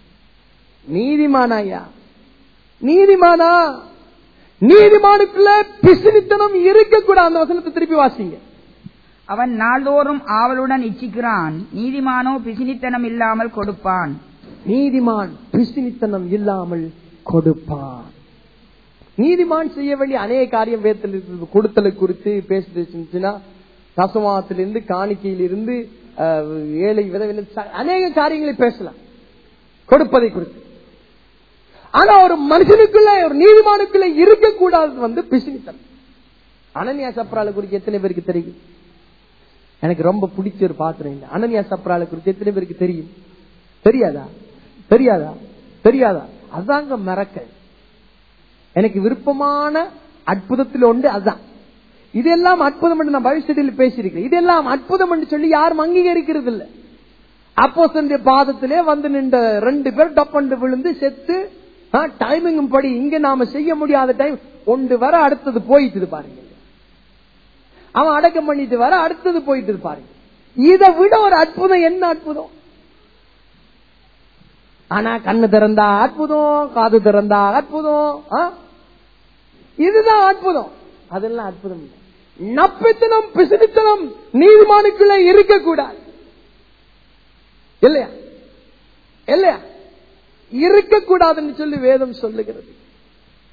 நீதிமானாயா நீதிமானா நீதிமானுக்குள்ள பிசினித்தனம் இருக்கக்கூடாது அந்த வசனத்தை திருப்பி வாசிங்க அவன் நாள்தோறும் ஆவலுடன் இச்சிக்கிறான் நீதிமானோ பிசினித்தனம் இல்லாமல் கொடுப்பான் நீதிமான் பிசினித்தனம் இல்லாமல் கொடுப்பான் நீதிமான் செய்ய வேண்டிய அநேக காரியம் வேதத்தில் இருக்கிறது கொடுத்தலை குறித்து பேசுச்சுன்னா தசமாத்திலிருந்து காணிக்கையிலிருந்து அஹ், ஏழை விதவில அநேக காரியங்களை பேசலாம் கொடுப்பதை குறித்து ஆனா ஒரு மனுஷனுக்குள்ள ஒரு நீதிமானுக்குள்ள இருக்கக்கூடாதது வந்து பிசினித்தனம் அனன்யா சப்ரால குறித்து எத்தனை பேருக்கு தெரியும் எனக்கு ரொம்ப பிடிச்ச ஒரு பாத்திரம் இந்த அனன்யா சப்ரால குறித்து எத்தனை பேருக்கு தெரியும் தெரியாதா தெரியாதா தெரியாதா அதாங்க மறக்க எனக்கு விருப்பமான அற்புதத்தில் ஒன்று அதுதான் இதெல்லாம் அற்புதம் என்று நான் பவிஷ்யத்தில் பேசியிருக்கிறேன் இதெல்லாம் அற்புதம் என்று சொல்லி யாரும் அங்கீகரிக்கிறது இல்லை அப்போ பாதத்திலே வந்து நின்ற ரெண்டு பேர் டப்பண்டு விழுந்து செத்து டைமிங்கும் படி இங்க நாம செய்ய முடியாத டைம் ஒன்று வர அடுத்தது போயிட்டு பாருங்க அவன் அடக்கம் பண்ணிட்டு வர அடுத்தது போயிட்டு பாருங்க இதை விட ஒரு அற்புதம் என்ன அற்புதம் ஆனா கண்ணு திறந்தா அற்புதம் காது திறந்தா அற்புதம் ஆ? இதுதான் அற்புதம் அதெல்லாம் அற்புதம் இல்லை நப்பித்தனம் பிசினித்தனம் நீதிமானுக்குள்ள இருக்கக்கூடாது இல்லையா இல்லையா இருக்கக்கூடாதுன்னு சொல்லி வேதம் சொல்லுகிறது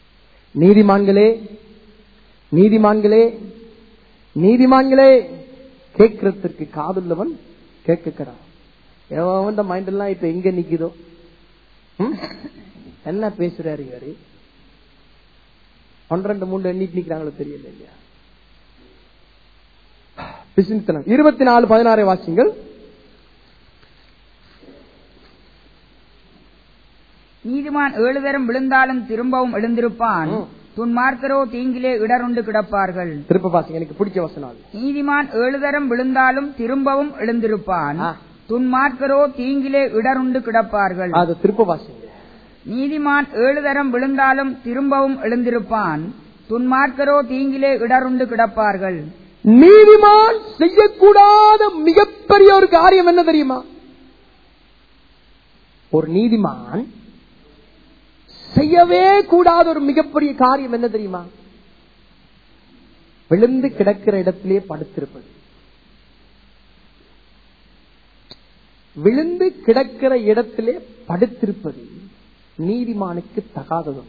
நீதிமான்களே நீதிமான்களே நீதிமான்களே கேட்கறதுக்கு காதுள்ளவன் கேட்கக்கடா எவன் மைண்ட் எல்லாம் இப்ப எங்க நிக்குதோ ம்? என்ன பேசுறாரு இவரு பன்னிரண்டு மூணு எண்ணிட்டு நிக்கிறாங்களோ தெரியல இல்லையா பிசின்தனம் இருபத்தி நாலு பதினாறு வாசிங்கள் நீதிமான் ஏழு தரம் விழுந்தாலும் திரும்பவும் எழுந்திருப்பான் ம். துன்மார்க்கரோ தீங்கிலே இடருண்டு கிடப்பார்கள் திருப்ப வாசிங்க எனக்கு பிடிச்ச வசனம் அது. நீதிமான் ஏழு தரம் விழுந்தாலும் திரும்பவும் எழுந்திருப்பான் ஆ. துன்மார்க்கரோ தீங்கிலே இடருண்டு கிடப்பார்கள் அது திருப்ப வாசிங்க நீதிமான் ஏழு தரம் விழுந்தாலும் திரும்பவும் எழுந்திருப்பான் துன்மார்க்கரோ தீங்கிலே இடருண்டு கிடப்பார்கள் நீதிமான் செய்யக்கூடாத மிகப்பெரிய ஒரு காரியம் என்ன தெரியுமா ஒரு நீதிமான் செய்யவே கூடாத ஒரு மிகப்பெரிய காரியம் என்ன தெரியுமா விழுந்து கிடக்கிற இடத்திலே படுத்திருப்பது விழுந்து கிடக்கிற இடத்திலே படுத்திருப்பது நீதிமானுக்கு தகாததும்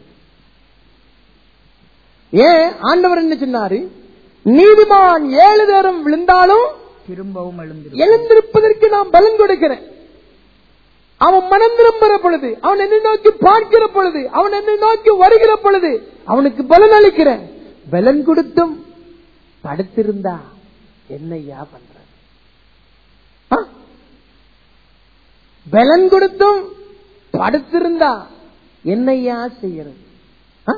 ஏன் ஆண்டவர் என்ன சொன்னாரு நீதிமான் ஏழு நேரம் விழுந்தாலும் திரும்பவும் எழுந்திரு எழுந்திருப்பதற்கு நான் பலன் கொடுக்கிறேன் அவன் மனம் திரும்புற பொழுது அவன் என்னை நோக்கி பார்க்கிற பொழுது அவன் என்னை நோக்கி வருகிற பொழுது அவனுக்கு பலன் அளிக்கிறேன் பலன் கொடுத்தும் படுத்திருந்தா என்னையா பண்ற ஆ? பலன் கொடுத்தும் படுத்திருந்தா என்னையா செய்யறது ஆ?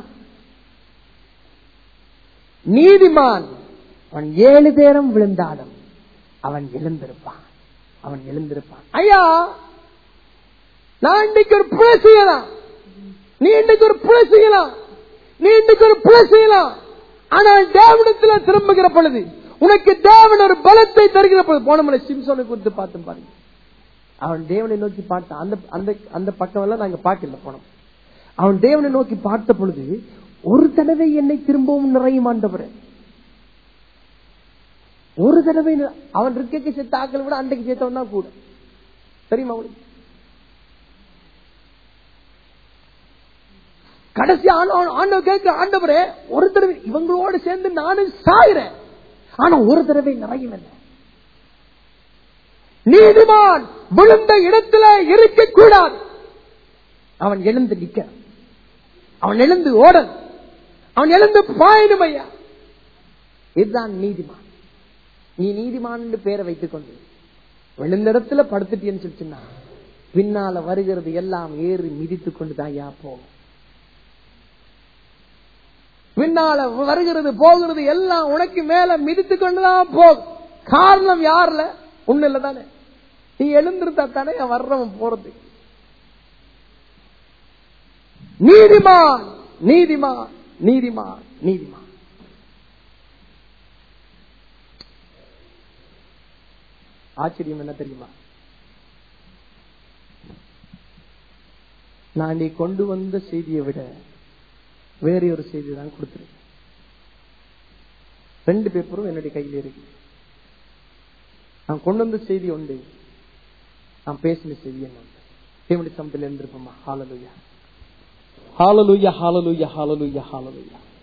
நீதிமான் அவன் ஏழு தேரம் விழுந்தாலும் அவன் எழுந்திருப்பான் அவன் எழுந்திருப்பான் ஐயா நான் இன்னைக்கு ஒரு புலை செய்யலாம் நீ இன்னைக்கு ஒரு புலை செய்யலாம் நீ இன்னைக்கு ஒரு புலை செய்யலாம் ஆனால் தேவனத்துல திரும்புகிற பொழுது உனக்கு தேவன் ஒரு பலத்தை தருகிற பொழுது போன முறை சிம்சோனை குறித்து பார்த்து பாருங்க அவன் தேவனை நோக்கி பார்த்தான் அந்த அந்த அந்த பக்கம் எல்லாம் நாங்க பார்க்கல போனோம் அவன் தேவனை நோக்கி பார்த்த பொழுது ஒரு தடவை என்னை திரும்பவும் நிறையும் ஆண்டவரே ஒரு தடவை நி- அவன் இருக்கைக்கு செத்த ஆக்களை விட அன்றைக்கு சேர்த்தவன் தான் கூட தெரியுமா அவனுக்கு கடைசி ஆண்டு- ஆண்டவர் கேட்க ஆண்டவரே ஒரு தடவை இவங்களோடு சேர்ந்து நானும் சாயிறேன் ஆனா ஒரு தடவை நிறையும் என்ன நீதிமான் விழுந்த இடத்துல இருக்க கூடாது அவன் எழுந்து நிக்க அவன் எழுந்து ஓட அவன் எழுந்து பாயணும் ஐயா இதுதான் நீதிமான் நீ நீதிமான் என்று பேரை வைத்துக் கொண்டு விழுந்த இடத்துல படுத்துட்டேன்னு சொல்லிச்சுன்னா பின்னால வருகிறது எல்லாம் ஏறி மிதித்துக் கொண்டு தான் ஐயா போகும் பின்னால வருகிறது போகிறது எல்லாம் உனக்கு மேல மிதித்து கொண்டுதான் போகும் காரணம் யாருல ஒண்ணு இல்ல தானே நீ எழுந்திருந்தா தானே வர்றவன் போறது நீதிமான் நீதிமான் நீதிமான் நீதிமான் ஆச்சரியம் என்ன தெரியுமா நான் நீ கொண்டு வந்த செய்தியை விட வேற ஒரு செய்தி தான் கொடுத்துருக்கேன் ரெண்டு பேப்பரும் என்னுடைய கையில் இருக்கு நான் கொண்டு வந்த செய்தி உண்டு நான் பேசின செய்தி என்ன உண்டு தேவனுடைய சமத்தில் இருந்திருப்போமா hallelujah hallelujah hallelujah hallelujah hallelujah